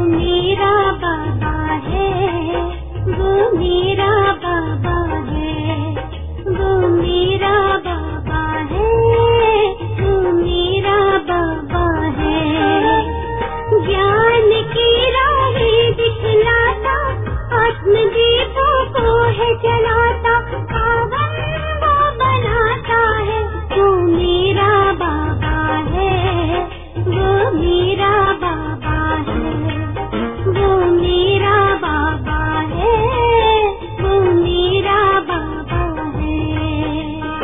मेरा बाबा है वो मेरा बाबा है वो मेरा बाबा है वो मेरा बाबा है ज्ञान की राहें दिखलाता आत्मदीपों को है जलाता पावन वो बनाता है वो मेरा बाबा है वो मेरा बाबा है वो मेरा बाबा है वो मेरा बाबा है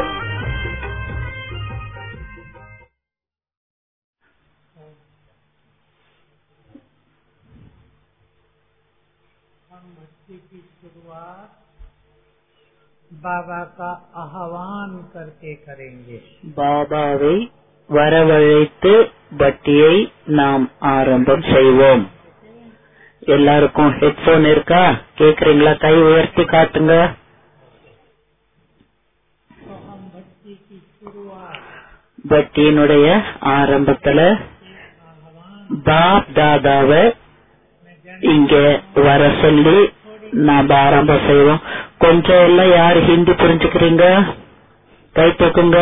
हम भक्ति की शुरुआत बाबा का आह्वान करके करेंगे பாபாவை வரவழைத்து பட்டியை நாம் ஆரம்பம் செய்வோம் எல்லாருக்கும் ஹெட்போன் இருக்கா கேக்குறீங்களா கை உயர்த்தி காட்டுங்க तो हम भक्ति की शुरुआत பட்டியினுடைய ஆரம்பத்துல பாப் தாதாவை இங்க வர சொல்லி நாம் ஆரம்பம் செய்வோம் கொஞ்சம் எல்லாம் யார் ஹிந்தி புரிஞ்சுக்கிறீங்க கை தூக்குங்க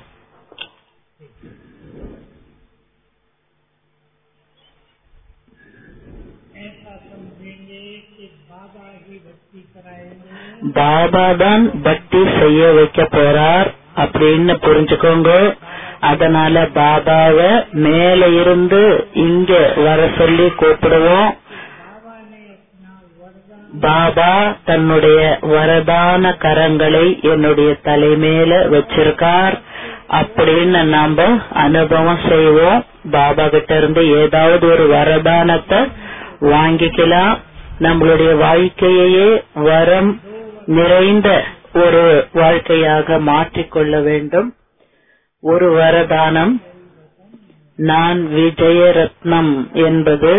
ऐसा समझेंगे कि बाबा ही भक्ति कराएंगे பாபா தான் பக்தி செய்ய வைக்க போறார் அப்படின்னு புரிஞ்சுக்கோங்க அதனால பாபாவை மேல இருந்து இங்க வர சொல்லி கூப்பிடுவோம் பாபா தன்னுடைய வரதான கரங்களை என்னுடைய தலைமையில வச்சிருக்கார் அப்படின்னு நாம அனுபவம் செய்வோம் பாபா கிட்ட இருந்து ஏதாவது ஒரு வரதானத்தை வாங்கிக்கலாம் நம்மளுடைய வாழ்க்கையையே வரம் நிறைந்த ஒரு வாழ்க்கையாக மாற்றிக்கொள்ள வேண்டும் ஒரு வரதானம் நான் விஜயரத்னம் என்பது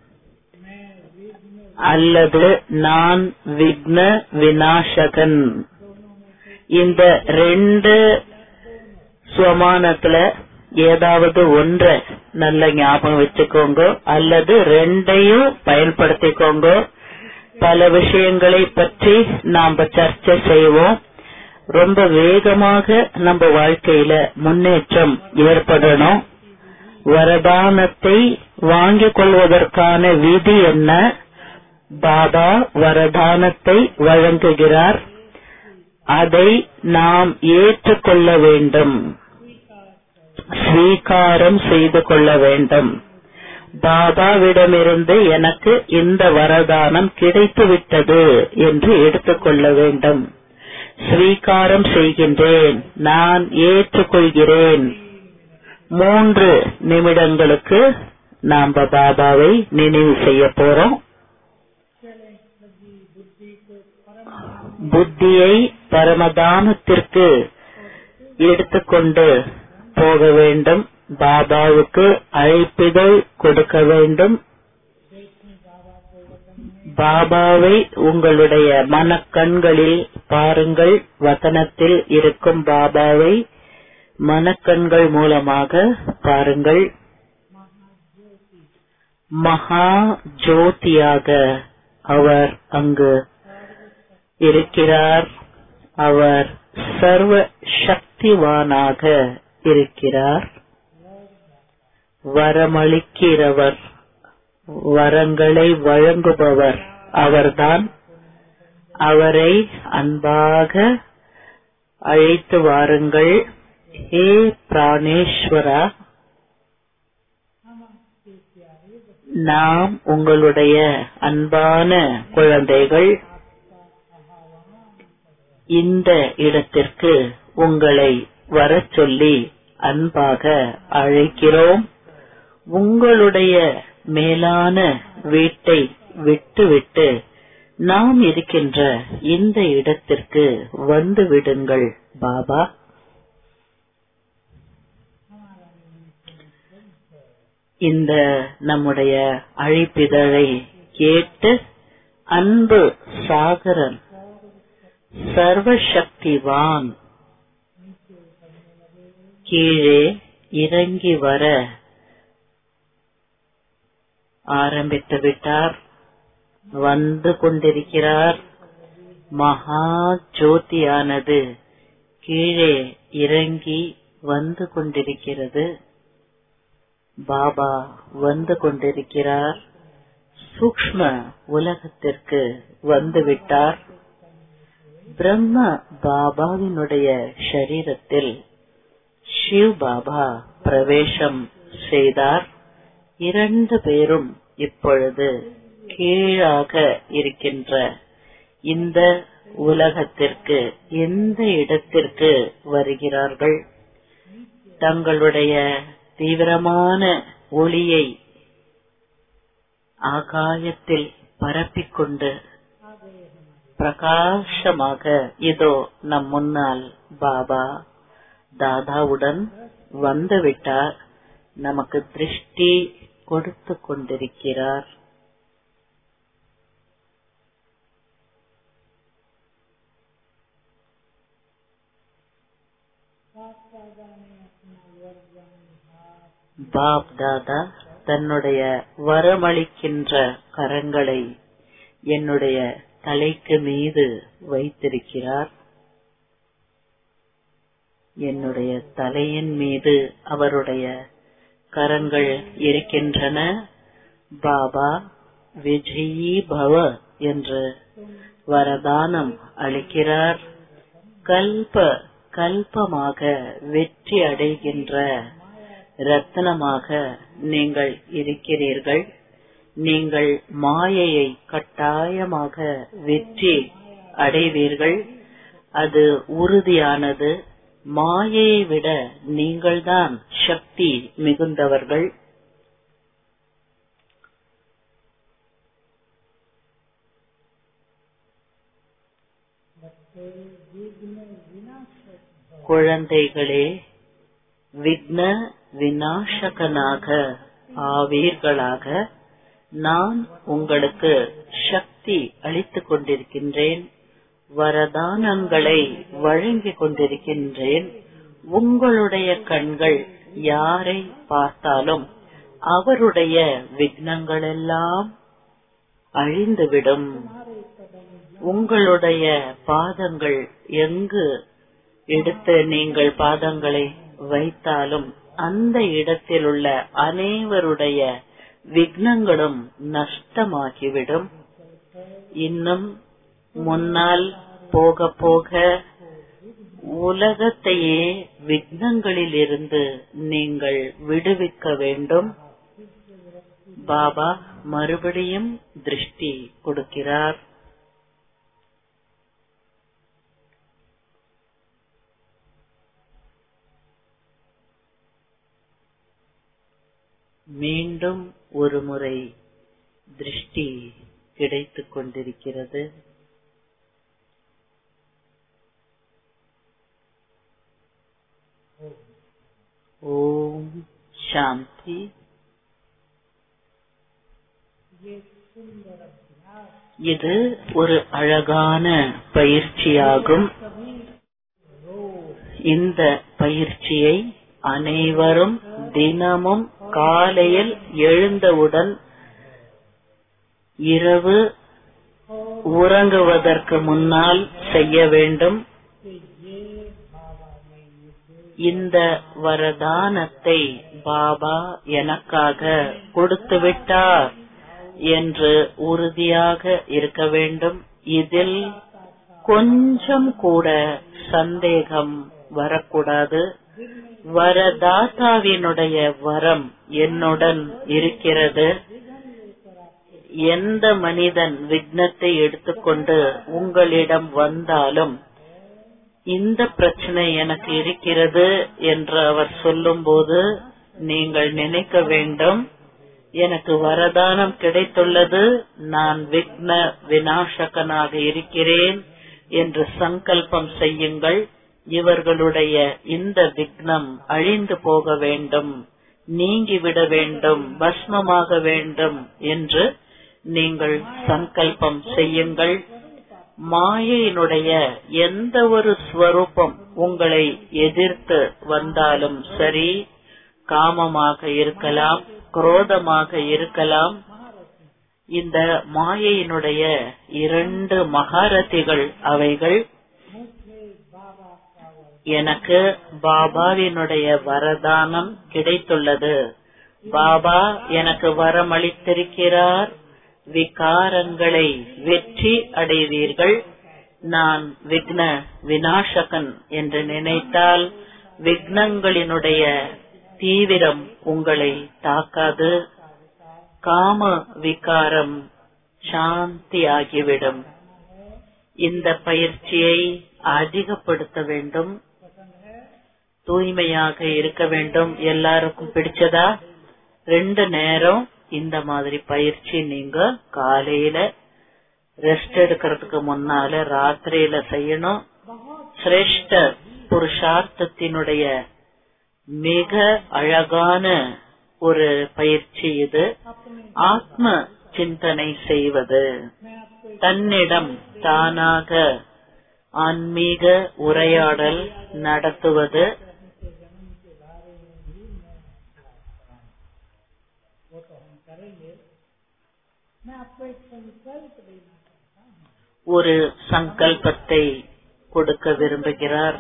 அல்லது நான் விக்ன விநாசகன் இந்த ரெண்டு சுவமானத்துல ஏதாவது ஒன்ற நல்ல ஞாபகம் வச்சுக்கோங்க அல்லது ரெண்டையும் பயன்படுத்திக்கோங்க பல விஷயங்களை பற்றி நாம சர்ச்சை செய்வோம் ரொம்ப வேகமாக நம்ம வாழ்க்கையில முன்னேற்றம் ஏற்படணும் வரதானத்தை வாங்கிக் கொள்வதற்கான விதி என்ன பாபா வரதானத்தை வழங்குகிறார் அதை நாம் ஏற்றுக்கொள்ள வேண்டும் ஸ்வீகாரம் செய்து கொள்ள வேண்டும் பாபாவிடமிருந்து எனக்கு இந்த வரதானம் கிடைத்து விட்டது என்று எடுத்துக்கொள்ள வேண்டும் ஸ்வீகாரம் செய்கின்றேன் நான் ஏற்றுக்கொள்கிறேன் மூன்று நிமிடங்களுக்கு நாம் பாபாவை நினைவு செய்ய போறோம் புத்தியை பரமதானத்திற்கு எடுத்துக்கொண்டு போக வேண்டும் பாபாவுக்கு அழைப்பிதழ் கொடுக்க வேண்டும் பாபாவை உங்களுடைய மனக்கண்களில் பாருங்கள் வசனத்தில் இருக்கும் பாபாவை மனக்கண்கள் மூலமாக பாருங்கள் மகா ஜோதியாக அவர் அங்கு இருக்கிறார் அவர் சர்வ சக்திவானாக இருக்கிறார் வரமளிக்கிறவர் வரங்களை வழங்குபவர் அவர்தான் அவரை அன்பாக அழைத்து வாருங்கள் ஹே பிராணேஸ்வரா நாம் உங்களுடைய அன்பான குழந்தைகள் இந்த இடத்திற்கு உங்களை வரச் சொல்லி அன்பாக அழைக்கிறோம் உங்களுடைய மேலான வீட்டை விட்டுவிட்டு நாம் இருக்கின்ற இந்த இடத்திற்கு வந்து விடுங்கள் பாபா இந்த நம்முடைய அழைப்பிதழை கேட்டு அன்பு சாகரன் சர்வசக்திவான் கீழே இறங்கி வர ஆரம்பித்து விட்டார் வந்து கொண்டிருக்கிறார் மகா ஜோதியானது கீழே இறங்கி வந்து கொண்டிருக்கிறது பாபா வந்து கொண்டிருக்கிறார் சூக்ஷ்ம உலகத்திற்கு வந்துவிட்டார் பிரம்ம பாபாவினுடைய ஷரீரத்தில் சிவ் பாபா பிரவேசம் செய்தார் இரண்டு பேரும் இப்பொழுது கீழாக இருக்கின்ற இந்த உலகத்திற்கு எந்த இடத்திற்கு வருகிறார்கள் தங்களுடைய தீவிரமான ஒளியை ஆகாயத்தில் பரப்பிக்கொண்டு பிரகாசமாக இதோ நம் முன்னால் பாபா தாதாவுடன் வந்துவிட்டார் நமக்கு திருஷ்டி கொடுத்து கொண்டிருக்கிறார் பாப் தாதா தன்னுடைய வரமளிக்கின்ற கரங்களை என்னுடைய தலைக்கு மீது வைத்திருக்கிறார் என்னுடைய தலையின் மீது அவருடைய கரங்கள் இருக்கின்றன பாபா விஜயி பவ என்று வரதானம் அளிக்கிறார் கல்ப கல்பமாக வெற்றி அடைகின்ற ரத்னமாக நீங்கள் இருக்கிறீர்கள் நீங்கள் மாயையை கட்டாயமாக வெற்றி அடைவீர்கள் அது உறுதியானது மாயையை விட நீங்கள்தான் சக்தி மிகுந்தவர்கள் குழந்தைகளே விக்ன விநாசகனாக ஆவீர்களாக நான் உங்களுக்கு சக்தி அளித்துக் கொண்டிருக்கின்றேன் வரதானங்களை வழங்கிக் கொண்டிருக்கின்றேன் உங்களுடைய கண்கள் யாரை பார்த்தாலும் அவருடைய விக்னங்கள் எல்லாம் அழிந்துவிடும் உங்களுடைய பாதங்கள் எங்கு எடுத்து நீங்கள் பாதங்களை வைத்தாலும் அந்த இடத்தில் உள்ள அனைவருடைய விக்னங்களும் நஷ்டமாகிவிடும் இன்னும் முன்னால் போக போக உலகத்தையே விக்னங்களில் இருந்து நீங்கள் விடுவிக்க வேண்டும் பாபா மறுபடியும் திருஷ்டி கொடுக்கிறார் மீண்டும் ஒரு முறை திருஷ்டி கிடைத்துக் கொண்டிருக்கிறது ஓம் சாந்தி இது ஒரு அழகான பயிற்சியாகும் இந்த பயிற்சியை அனைவரும் தினமும் காலையில் எழுந்தவுடன் இரவு உறங்குவதற்கு முன்னால் செய்ய வேண்டும் இந்த வரதானத்தை பாபா எனக்காக கொடுத்து விட்டார் என்று உறுதியாக இருக்க வேண்டும் இதில் கொஞ்சம் கூட சந்தேகம் வரக்கூடாது வரதாத்தாவினுடைய வரம் என்னுடன் இருக்கிறது எந்த மனிதன் விக்னத்தை எடுத்துக்கொண்டு உங்களிடம் வந்தாலும் இந்த பிரச்சனை எனக்கு இருக்கிறது என்று அவர் சொல்லும்போது நீங்கள் நினைக்க வேண்டும் எனக்கு வரதானம் கிடைத்துள்ளது நான் விக்ன விநாசகனாக இருக்கிறேன் என்று சங்கல்பம் செய்யுங்கள் இவர்களுடைய இந்த விக்னம் அழிந்து போக வேண்டும் நீங்கிவிட வேண்டும் பஸ்மமாக வேண்டும் என்று நீங்கள் சங்கல்பம் செய்யுங்கள் மாயையினுடைய எந்த ஒரு ஸ்வரூபம் உங்களை எதிர்த்து வந்தாலும் சரி காமமாக இருக்கலாம் குரோதமாக இருக்கலாம் இந்த மாயையினுடைய இரண்டு மகாரதிகள் அவைகள் मुझे बाबा का वर எனக்கு பாபாவினுடைய வரதானம் கிடைத்துள்ளது பாபா எனக்கு வரமளித்திருக்கிறார் விகாரங்களை வெற்றி அடைவீர்கள் நான் விக்ன விநாசகன் என்று நினைத்தால் விக்னங்களினுடைய தீவிரம் உங்களை தாக்காது காம விகாரம் சாந்தியாகிவிடும் இந்த பயிற்சியை அதிகப்படுத்த வேண்டும் தூய்மையாக இருக்க வேண்டும் எல்லாருக்கும் பிடிச்சதா ரெண்டு நேரம் இந்த மாதிரி பயிற்சி நீங்க காலையில ரெஸ்ட் எடுக்கிறதுக்கு முன்னால ராத்திரியில செய்யணும் சிரேஷ்ட புருஷார்த்தத்தினுடைய மிக அழகான ஒரு பயிற்சி இது ஆத்ம சிந்தனை செய்வது தன்னிடம் தானாக ஆன்மீக உரையாடல் நடத்துவது वो तो हम करेंगे मैं आपको एक संकल्प देना चाहता हूँ ஒரு சங்கல்பத்தை கொடுக்க விரும்புகிறார்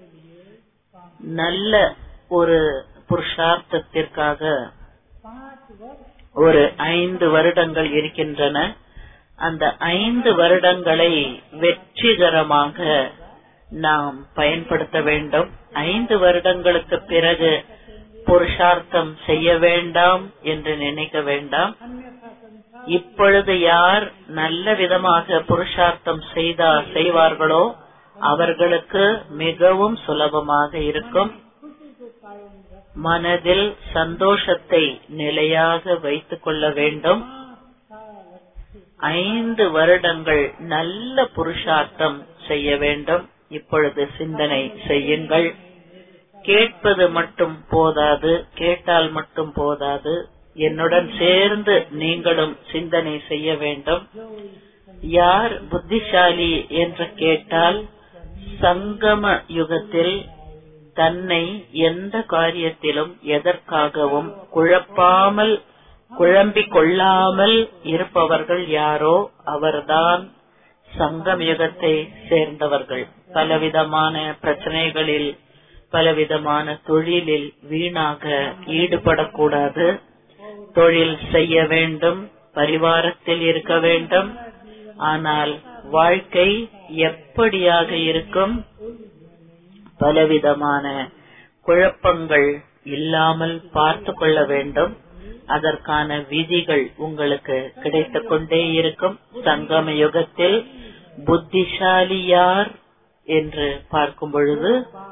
நல்ல ஒரு புருஷார்த்தத்திற்காக पाँच वर्ष ஒரு ஐந்து வருடங்கள் இருக்கின்றன அந்த ஐந்து வருடங்களை வெற்றிகரமாக நாம் பயன்படுத்த வேண்டும் ஐந்து வருடங்களுக்கு பிறகு புருஷார்த்தம் செய்ய வேண்டாம் என்று நினைக்க வேண்டாம் अन्यथा संसार இப்பொழுது யார் நல்ல விதமாக புருஷார்த்தம் செய்தா செய்வார்களோ அவர்களுக்கு மிகவும் சுலபமாக இருக்கும் खुशी को कायम रख மனதில் சந்தோஷத்தை நிலையாக வைத்துக் கொள்ள வேண்டும் साल अच्छे ஐந்து வருடங்கள் நல்ல புருஷார்த்தம் செய்ய வேண்டும் இப்பொழுது சிந்தனை செய்யுங்கள் கேட்பது மட்டும் போதாது கேட்டால் மட்டும் போதாது என்னுடன் சேர்ந்து நீங்களும் சிந்தனை செய்ய வேண்டும் யார் புத்திசாலி என்று கேட்டால் சங்கம யுகத்தில் தன்னை எந்த காரியத்திலும் எதற்காகவும் குழப்பாமல் குழம்பிக் கொள்ளாமல் இருப்பவர்கள் யாரோ அவர்தான் சங்கம் யுகத்தை சேர்ந்தவர்கள் பலவிதமான பிரச்சனைகளில் பலவிதமான தொழிலில் வீணாக ஈடுபடக்கூடாது தொழில் செய்ய வேண்டும் பரிவாரத்தில் இருக்க வேண்டும் ஆனால் வாழ்க்கை எப்படியாக இருக்கும் பலவிதமான குழப்பங்கள் இல்லாமல் பார்த்து கொள்ள வேண்டும் அதற்கான விதிகள் உங்களுக்கு கிடைத்துக் கொண்டே இருக்கும் சங்கம யுகத்தில் புத்திசாலி யார் என்று பார்க்கும் பொழுது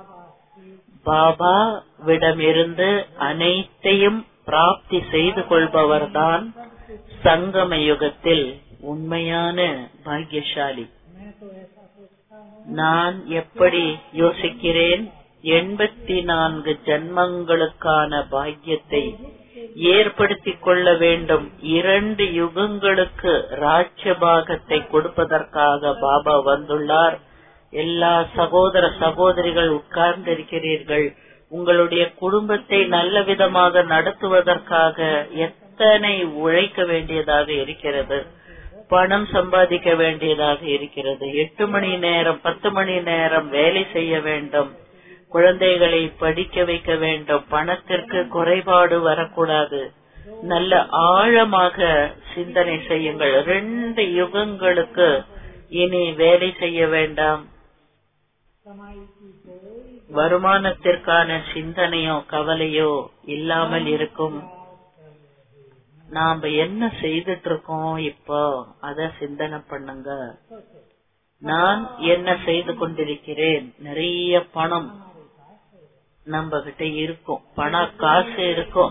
பாபாவிடமிருந்து அனைத்தையும் பிராப்தி செய்து கொள்பவர்தான் சங்கம யுகத்தில் உண்மையான பாக்கியசாலி मैं तो ऐसा सोचता हूँ நான் எப்படி யோசிக்கிறேன் எண்பத்தி நான்கு ஜன்மங்களுக்கான பாக்கியத்தை ஏற்படுத்திக் கொள்ள வேண்டும் இரண்டு யுகங்களுக்கு ராஜ்யபாகத்தை கொடுப்பதற்காக பாபா வந்துள்ளார் எல்லா சகோதர சகோதரிகள் உட்கார்ந்திருக்கிறீர்கள் உங்களுடைய குடும்பத்தை நல்ல விதமாக நடத்துவதற்காக எத்தனை உழைக்க வேண்டியதாக இருக்கிறது பணம் சம்பாதிக்க வேண்டியதாக இருக்கிறது எட்டு மணி நேரம் பத்து மணி நேரம் வேலை செய்ய வேண்டும் குழந்தைகளை படிக்க வைக்க வேண்டும் பணத்திற்கு குறைபாடு வரக்கூடாது நல்ல ஆழமாக சிந்தனை செய்யுங்கள் ரெண்டு யுகங்களுக்கு இனி வேலை செய்ய வேண்டாம் कमाई की कोई வருமானத்திற்கான சிந்தனையோ கவலையோ இல்லாமல் இருக்கும் நாம என்ன செய்துட்டு இருக்கோம் இப்போ அத சிந்தனை பண்ணுங்க நான் என்ன செய்து கொண்டிருக்கிறேன் நிறைய பணம் நம்ம கிட்ட இருக்கும் பண காசு இருக்கும்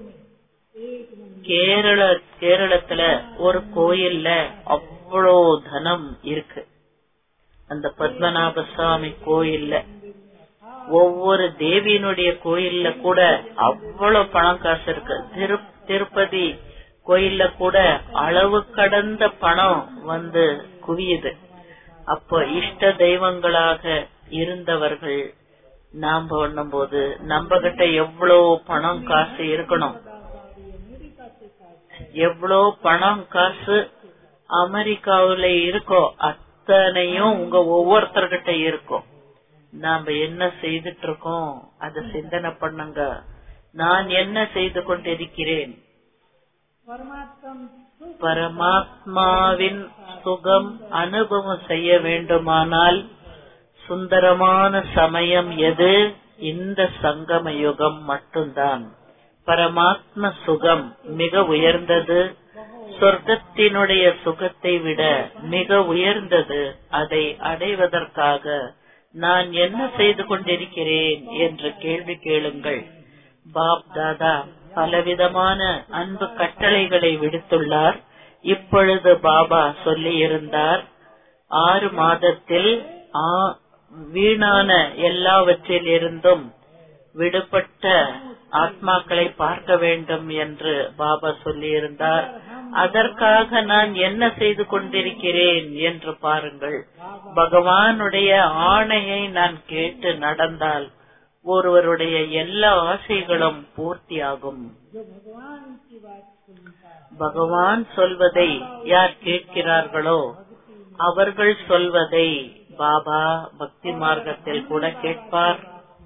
கேரள கேரளத்துல ஒரு கோயில்ல அவ்வளோ தனம் இருக்கு அந்த பத்மநாப சுவாமி கோயில்ல ஒவ்வொரு தேவியினுடைய கோயில்ல கூட அவ்வளவு பணம் காசு இருக்கு திரு திருப்பதி கோயில்ல கூட அளவு கடந்த பணம் வந்து குவியுது அப்போ இஷ்ட தெய்வங்களாக இருந்தவர்கள் நாம பண்ணும்போது நம்ம கிட்ட எவ்வளவு பணம் காசு இருக்கணும் எவ்வளோ பணம் காசு அமெரிக்காவுல இருக்கோ அத்தனையும் உங்க ஒவ்வொருத்தர்கிட்ட இருக்கும் நாம என்ன செய்துட்டு இருக்கோம் அத சிந்தனை பண்ணுங்க நான் என்ன செய்து கொண்டிருக்கிறேன் परमात्म सुख பரமாத்மாவின் சுகம் அனுபவம் செய்ய வேண்டுமானால் சுந்தரமான சமயம் எது இந்த சங்கம யுகம் மட்டும்தான் பரமாத்ம சுகம் மிக உயர்ந்தது சொர்க்கத்தினுடைய சுகத்தை விட மிக உயர்ந்தது அதை அடைவதற்காக நான் என்ன செய்து கொண்டிருக்கிறேன் என்று கேள்வி கேளுங்கள் பாப் தாதா பலவிதமான அன்பு கட்டளைகளை விடுத்துள்ளார் இப்பொழுது பாபா சொல்லியிருந்தார் ஆறு மாதத்தில் ஆ- வீணான எல்லாவற்றில் இருந்தும் விடுபட்ட ஆத்மாக்களை பார்க்க வேண்டும் என்று பாபா சொல்லியிருந்தார் அதற்காக நான் என்ன செய்து கொண்டிருக்கிறேன் என்று பாருங்கள் பகவானுடைய ஆணையை நான் கேட்டு நடந்தால் ஒருவருடைய எல்லா ஆசைகளும் பூர்த்தியாகும் जो भगवान की बात सुनता है பகவான் சொல்வதை யார் கேட்கிறார்களோ அவர்கள் சொல்வதை பாபா பக்தி மார்க்கத்தில் கூட கேட்பார்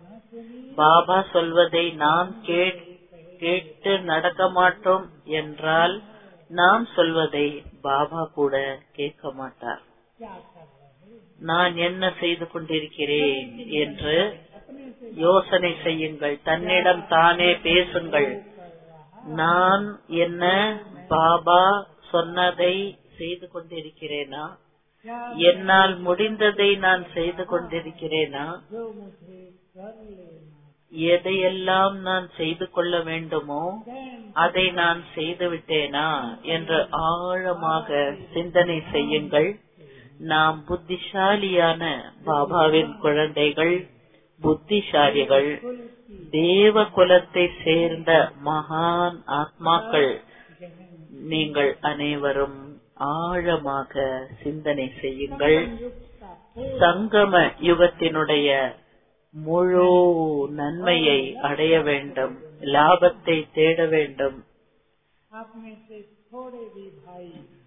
பாபா சொல்வதை நாம் கேட்- கேட்டு நடக்க மாட்டோம் என்றால் நாம் சொல்வதை பாபா கூட கேட்க மாட்டார் क्या कर रहे हैं நான் என்ன செய்து கொண்டிருக்கிறேன் என்று யோசனை செய்யுங்கள் தன்னிடம் தானே பேசுங்கள் நான் என்ன பாபா சொன்னதை செய்து கொண்டிருக்கிறேனா क्या என்னால் முடிந்ததை நான் செய்து கொண்டிருக்கிறேனா जो मुझे कर लेना எதையெல்லாம் நான் செய்து கொள்ள வேண்டுமோ then அதை நான் செய்து விட்டேனா என்று ஆழமாக சிந்தனை செய்யுங்கள் நாம் புத்திசாலியான பாபாவின் குழந்தைகள் புத்திசாலிகள் தேவ குலத்தை சேர்ந்த மகான் ஆத்மாக்கள் நீங்கள் அனைவரும் ஆழமாக சிந்தனை செய்யுங்கள் சங்கம யுகத்தினுடைய முழு நன்மையை அடைய வேண்டும் லாபத்தை தேட வேண்டும் आप में से थोड़े भी भाई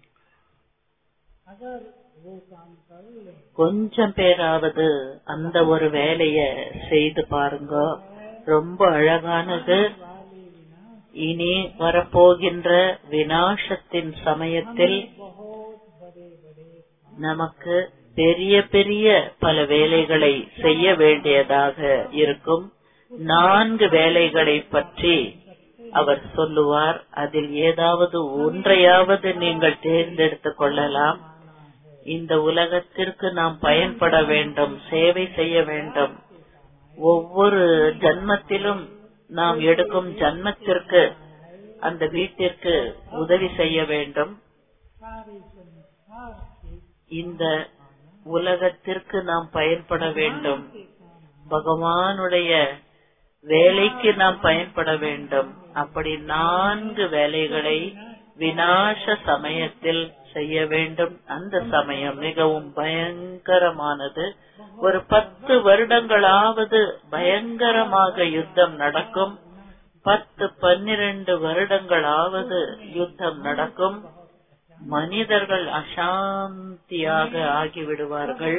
अगर वो काम कर ले கொஞ்சம் பேராவது அந்த ஒரு வேலைய செய்து பாருங்க ரொம்ப அழகானது वाले विनाश இனி வரப்போகின்ற வினாசத்தின் சமயத்தில் बहुत बड़े बड़े நமக்கு பெரிய பெரிய பல வேலைகளை செய்ய வேண்டியதாக இருக்கும் நான்கு வேலைகளை பற்றி அவர் சொல்லுவார் அதில் ஏதாவது ஒன்றையாவது நீங்கள் தேர்ந்தெடுத்துக் கொள்ளலாம் இந்த உலகத்திற்கு நாம் பயன்பட வேண்டும் சேவை செய்ய வேண்டும் ஒவ்வொரு ஜன்மத்திலும் நாம் எடுக்கும் ஜன்மத்திற்கு அந்த வீட்டிற்கு உதவி செய்ய வேண்டும் सारे संसार के இந்த உலகத்திற்கு நாம் பயன்பட வேண்டும் பகவானுடைய வேலைக்கு நாம் பயன்பட வேண்டும் அப்படி நான்கு வேலைகளை வினாச சமயத்தில் செய்ய வேண்டும் அந்த சமயம் மிகவும் பயங்கரமானது ஒரு பத்து வருடங்களாவது பயங்கரமாக யுத்தம் நடக்கும் பத்து பன்னிரண்டு வருடங்களாவது யுத்தம் நடக்கும் மனிதர்கள் அசாந்தியாக ஆகிவிடுவார்கள்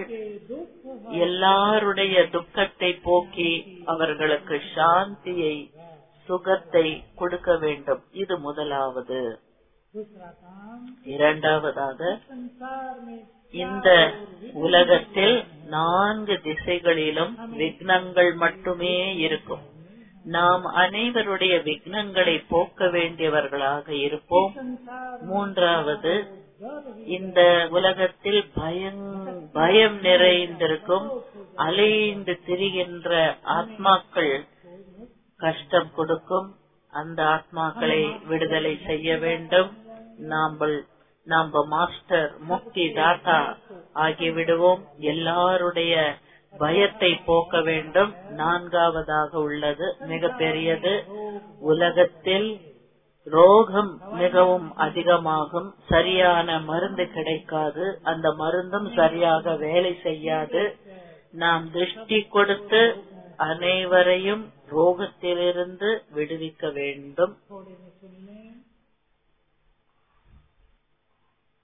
எல்லாருடைய துக்கத்தை போக்கி அவர்களுக்கு சாந்தியை சுகத்தை கொடுக்க வேண்டும் இது முதலாவது दूसरा काम இரண்டாவதாக संसार में இந்த உலகத்தில் நான்கு திசைகளிலும் விக்னங்கள் மட்டுமே இருக்கும் நாம் அனைவருடைய விக்னங்களை போக்க வேண்டியவர்களாக இருப்போம் संसार மூன்றாவது डर ही இந்த உலகத்தில் பயம் பயம் நிறைந்திருக்கும் அலைந்து திரிகின்ற ஆத்மாக்கள் கஷ்டம் கொடுக்கும் அந்த ஆத்மாக்களை விடுதலை செய்ய வேண்டும் நாங்கள் நாம மாஸ்டர் முக்தி தாத்தா ஆகிவிடுவோம் எல்லாருடைய பயத்தை போக்க வேண்டும் நான்காவதாக உள்ளது மிக பெரியது உலகத்தில் ரோகம் மிகவும் அதிகமாகும் சரியான மருந்து கிடைக்காது அந்த மருந்தும் சரியாக வேலை செய்யாது நாம் திருஷ்டி கொடுத்து அனைவரையும் ரோகத்திலிருந்து விடுவிக்க வேண்டும் थोड़े में सुन लें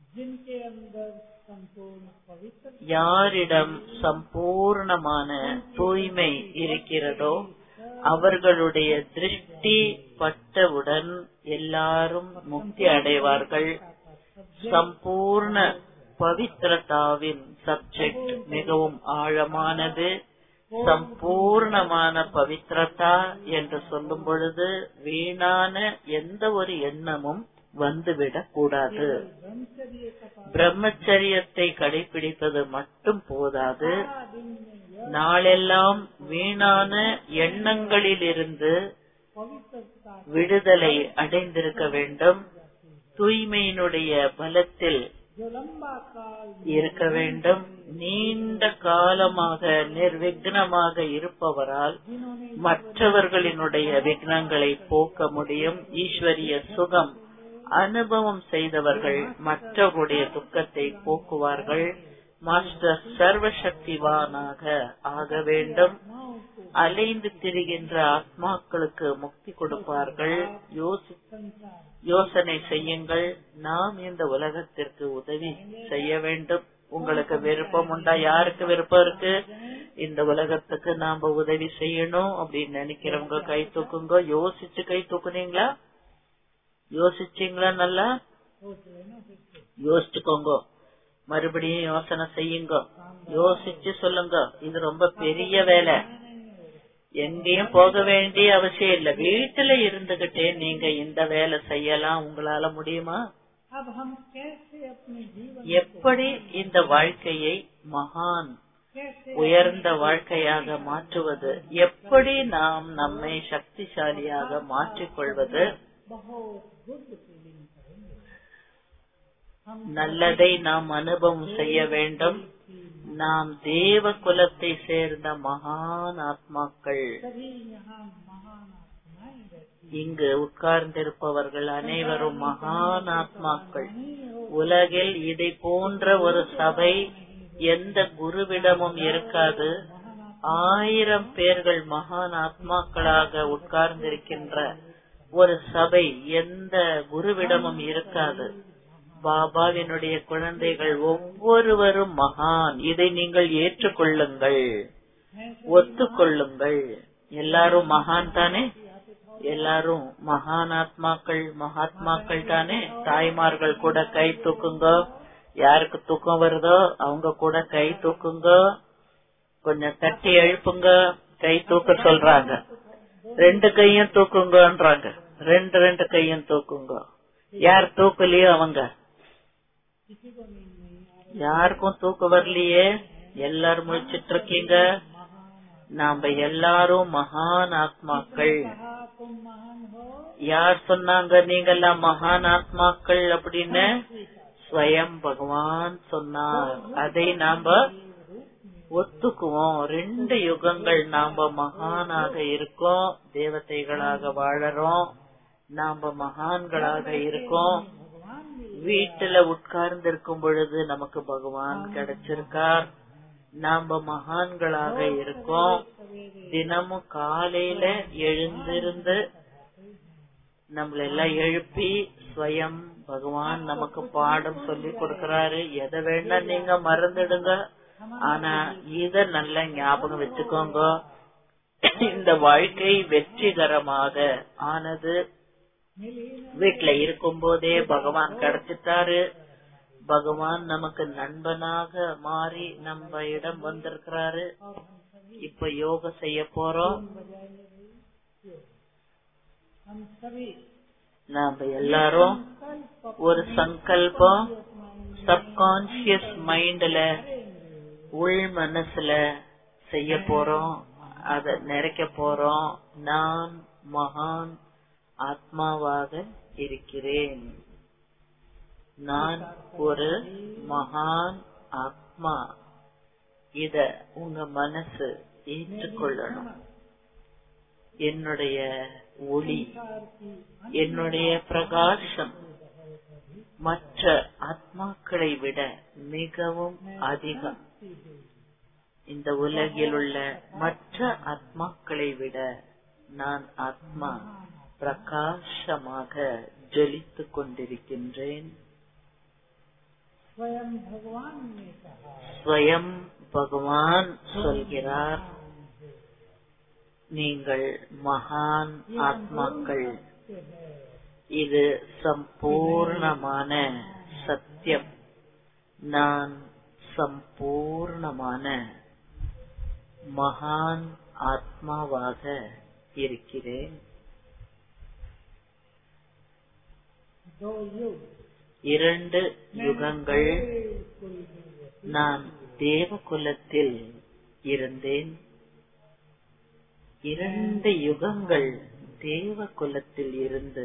जिनके अंदर संपूर्ण पवित्र யாரிடம் சம்பூர்ணமான தூய்மை இருக்கிறதோ அவர்களுடைய திருஷ்டி பட்டவுடன் எல்லாரும் முக்தி அடைவார்கள் சம்பூர்ண பவித்ரதாவின் சப்ஜெக்ட் மிகவும் ஆழமானது சம்பூர்ணமான பவித்ரதா என்று சொல்லும் பொழுது வீணான எந்த ஒரு எண்ணமும் வந்துவிடக் கூடாது ब्रह्मचर्य का पालन பிரம்மச்சரியத்தை கடைபிடிப்பது மட்டும் போதாது सारा दिन में यह நாளெல்லாம் வீணான எண்ணங்களிலிருந்து पवित्रता விடுதலை அடைந்திருக்க வேண்டும் தூய்மையினுடைய பலத்தில் जो लंबा काल இருக்க வேண்டும் நீண்ட காலமாக நிர்விக்னமாக இருப்பவரால் जिन्होंने மற்றவர்களினுடைய விக்னங்களை போக்க முடியும் ஈஸ்வரிய சுகம் அனுபவம் செய்தவர்கள் மற்றவருடைய துக்கத்தை போக்குவார்கள் மாஸ்டர் சர்வசக்திவானாக ஆக வேண்டும் आत्माओं को அலைந்து திரிகின்ற ஆத்மாக்களுக்கு முக்தி கொடுப்பார்கள் யோசி संसार யோசனை செய்யுங்கள் நாம் இந்த உலகத்திற்கு உதவி செய்ய வேண்டும் உங்களுக்கு விருப்பம் உண்டா யாருக்கு விருப்பம் இருக்கு இந்த உலகத்துக்கு நாம உதவி செய்யணும் அப்படின்னு நினைக்கிறவங்க கை தூக்குங்க யோசிச்சு கை தூக்குனீங்களா யோசிச்சீங்களா நல்லா सोच लेना फिर से யோசிச்சுக்கோங்க மறுபடியும் யோசனை செய்யுங்க யோசிச்சு சொல்லுங்க இது ரொம்ப பெரிய வேலை எங்கேயும் போக வேண்டிய அவசியம் இல்ல வீட்டுல இருந்துகிட்டே நீங்க இந்த வேலை செய்யலாம் உங்களால முடியுமா अब हम कैसे अपने जीवन எப்படி இந்த வாழ்க்கையை மகான் कैसे உயர்ந்த வாழ்க்கையாக மாற்றுவது எப்படி நாம் நம்மை சக்திசாலியாக மாற்றிக்கொள்வது बहुत गुड फीलिंग करेंगे हम நல்லதை நாம் அனுபவம் செய்ய வேண்டும் நாம் தேவ குலத்தை சேர்ந்த மகான் ஆத்மாக்கள் सभी यहाँ महान आत्माएं रहती இங்கு உட்கார்ந்திருப்பவர்கள் அனைவரும் மகான் ஆத்மாக்கள் नहीं हो உலகில் இதை போன்ற ஒரு சபை எந்த குருவிடமும் இருக்காது ஆயிரம் பேர்கள் மகான் ஆத்மாக்களாக உட்கார்ந்திருக்கின்ற ஒரு சபை எந்த குருவிடமும் இருக்காது பாபாவினுடைய குழந்தைகள் ஒவ்வொருவரும் மகான் இதை நீங்கள் ஏற்றுக்கொள்ளுங்கள் ஒத்துக்கொள்ளுங்கள் எல்லாரும் மகான் தானே எல்லாரும் மகானாத்மாக்கள் மகாத்மாக்கள் தானே தாய்மார்கள் கூட கை தூக்குங்க யாருக்கு தூக்கம் வருதோ அவங்க கூட கை தூக்குங்க கொஞ்சம் தட்டி எழுப்புங்க கை தூக்க சொல்றாங்க ரெண்டு கையும் தூக்குங்கன்றாங்க ரெண்டு ரெண்டு கையும் தூக்குங்க யார் தூக்கலையோ அவங்க किसी को नींद नहीं आ रही யாருக்கும் தூக்கம் வரலையே எல்லாரும் முழிச்சிட்டு இருக்கீங்க நாம எல்லாரும் மகான் ஆத்மாக்கள் कहा तुम महान हो யார் சொன்னாங்க நீங்கெல்லாம் மகான் ஆத்மாக்கள் அப்படின்னு ஸ்வயம் பகவான் சொன்னார் அதை நாம ஒத்துக்குவோம் ரெண்டு யுகங்கள் நாம மகானாக இருக்கோம் தேவதைகளாக வாழறோம் நாம மகான்களாக இருக்கோம் வீட்டுல உட்கார்ந்து இருக்கும் பொழுது நமக்கு பகவான் கிடைச்சிருக்கார் நாம மகான்களாக இருக்கோம் தினமும் காலையில எழுந்திருந்து நம்மள எல்லாம் எழுப்பி ஸ்வயம் பகவான் நமக்கு பாடம் சொல்லி கொடுக்கறாரு எதை வேணா நீங்க மறந்துடுங்க ஆனா இத நல்ல ஞாபகம் வச்சுக்கோங்க இந்த வாழ்க்கை வெற்றிகரமாக ஆனது வீட்டுல இருக்கும் போதே பகவான் கிடைச்சிட்டாரு பகவான் நமக்கு நண்பனாக மாறி நம்ம இடம் வந்திருக்கிறாரு இப்ப யோக செய்ய போறோம் हम सभी நாம எல்லாரும் ஒரு சங்கல்பம் சப்கான்சியஸ் மைண்ட்ல உள் மனசுல செய்ய போறோம் அத நிறைக்க போறோம் நான் மகான் ஆத்மாவாக இருக்கிறேன் நான் ஒரு மகான் ஆத்மா இத உங்க மனசு ஏற்றுக்கொள்ளணும் என்னுடைய ஒளி என்னுடைய பிரகாசம் மற்ற ஆத்மாக்களை விட மிகவும் அதிகம் இந்த உலகில் உள்ள மற்ற ஆத்மாக்களை விட நான் ஆத்மா பிரகாசமாக ஜொலித்துக் கொண்டிருக்கின்றேன் स्वयं भगवान ने कहा ஸ்வயம் பகவான் சொல்கிறார் நீங்கள் மகான் ஆத்மாக்கள் सत्य है இது சம்பூர்ணமான சத்தியம் நான் சம்பூர்ணமான மகான் ஆத்மாவாக இருக்கிறேன் दो युग இரண்டு யுகங்கள் कुल युग நான் தேவகுலத்தில் இருந்தேன் இரண்டு யுகங்கள் தேவகுலத்தில் இருந்து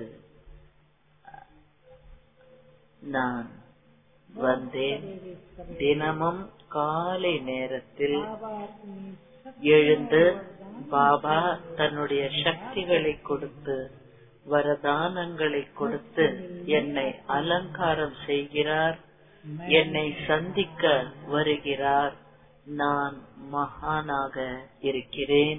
நான் வந்தேன் தினமும் காலை நேரத்தில் बाबा अपनी எழுந்து பாபா தன்னுடைய சக்திகளை கொடுத்து வரதானங்களை கொடுத்து என்னை அலங்காரம் செய்கிறார் என்னை சந்திக்க வருகிறார் நான் மகானாக இருக்கிறேன்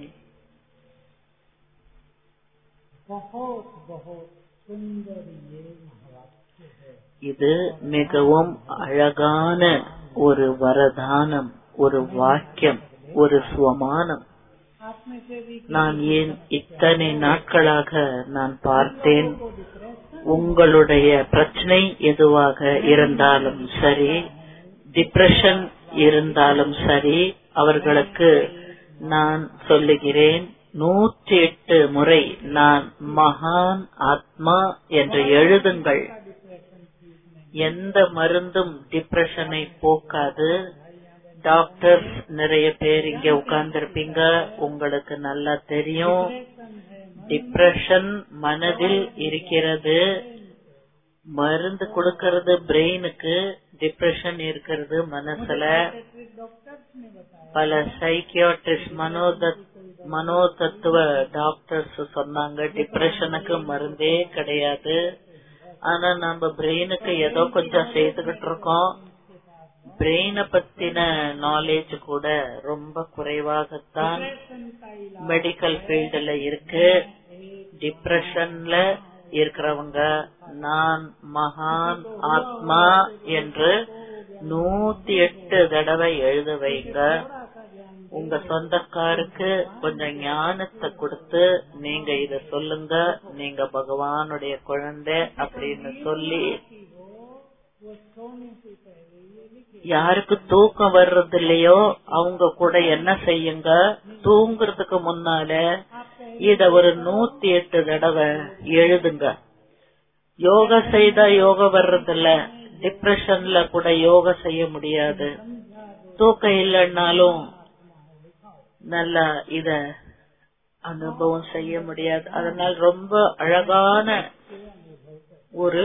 बहुत बहुत सुंदर ये महावाक्य है இது மிகவும் அழகான ஒரு வரதானம் ஒரு வாக்கியம் ஒரு சுவமானம் आप में से भी நான் ஏன் இத்தனை நாட்களாக நான் பார்த்தேன் को डिप्रेशन உங்களுடைய பிரச்சனை எதுவாக இருந்தாலும் சரி டிப்ரெஷன் இருந்தாலும் சரி அவர்களுக்கு நான் சொல்லுகிறேன் நூற்றி எட்டு முறை நான் மகான் ஆத்மா என்று எழுதுங்கள் எந்த மருந்தும் டிப்ரெஷனை போக்காது டாக்டர்ஸ் நிறைய பேர் இங்க உட்கார்ந்திருப்பீங்க உங்களுக்கு நல்லா தெரியும் டிப்ரெஷன் மனதில் இருக்கிறது மருந்து கொடுக்கறது பிரெயினுக்கு டிப்ரெஷன் இருக்கிறது மனசுல डॉक्टर्स ने बताया பல சைக்கியாட்ரிஸ்ட் மனோதத் மனோதத்துவ டாக்டர்ஸ் சொன்னாங்க டிப்ரெஷனுக்கு மருந்தே கிடையாது ஆனா நம்ம பிரெயினுக்கு ஏதோ கொஞ்சம் சேர்த்துக்கிட்டு இருக்கோம் பிரெயினை பத்தின நாலேஜ் கூட ரொம்ப குறைவாகத்தான் डिप्रेशन का इलाज மெடிக்கல் ஃபீல்டுல இருக்கு டிப்ரெஷன்ல இருக்கிறவங்க நான் மகான் ஆத்மா என்று நூத்தி எட்டு தடவை எழுத வைங்க உங்க சொந்தக்காருக்கு கொஞ்சம் ஞானத்தை கொடுத்து நீங்க இத சொல்லுங்க நீங்க பகவானுடைய குழந்தை அப்படின்னு சொல்லி वो सोने से पहले ये लिखे யாருக்கு தூக்கம் வர்றது இல்லையோ அவங்க கூட என்ன செய்யுங்க தூங்குறதுக்கு முன்னால இத ஒரு நூத்தி எட்டு தடவை எழுதுங்க யோகா செய்தா யோகா வர்றதில்ல டிப்ரெஷன்ல கூட யோகா செய்ய முடியாது தூக்கம் இல்லைன்னாலும் நல்லா இத அனுபவம் செய்ய முடியாது அதனால் ரொம்ப அழகான ஒரு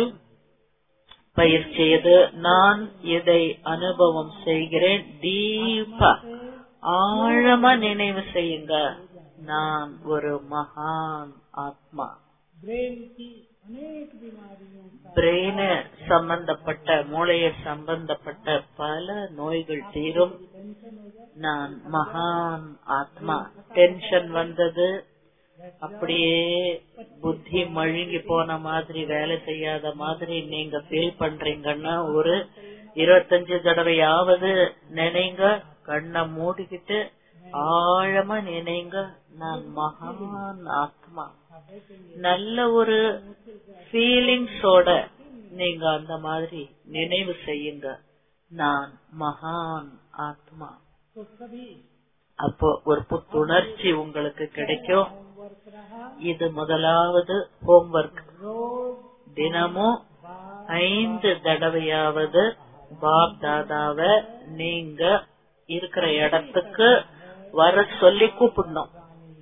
பயிற்சி இது நான் இதை அனுபவம் செய்கிறேன் டீப்பா ஆழமா நினைவு செய்யுங்க நான் ஒரு மகான் ஆத்மா ब्रेन की अनेक बीमारियों का பிரெயின் சம்பந்தப்பட்ட மூளைய சம்பந்தப்பட்ட பல நோய்கள் தீரும் நான் மகான் ஆத்மா டென்ஷன் வந்தது அப்படியே புத்தி மழுங்கி போன மாதிரி வேலை செய்யாத மாதிரி நீங்க ஃபீல் பண்றீங்கன்னா ஒரு இருபத்தஞ்சு தடவையாவது நினைங்க கண்ணை மூடிக்கிட்டு ஆழமா நினைங்க நான் மகான் ஆத்மா நல்ல ஒரு ஃபீலிங்ஸோட நீங்க அந்த மாதிரி நினைவு செய்யுங்க நான் மகான் ஆத்மா तो सभी அப்போ ஒரு புத்துணர்ச்சி உங்களுக்கு கிடைக்கும் होमवर्क रहा இது முதலாவது ஹோம்ஒர்க் रोज தினமும் ஐந்து தடவையாவது பாப் தாதாவை நீங்க இருக்கிற இடத்துக்கு வர சொல்லி கூப்பிடணும்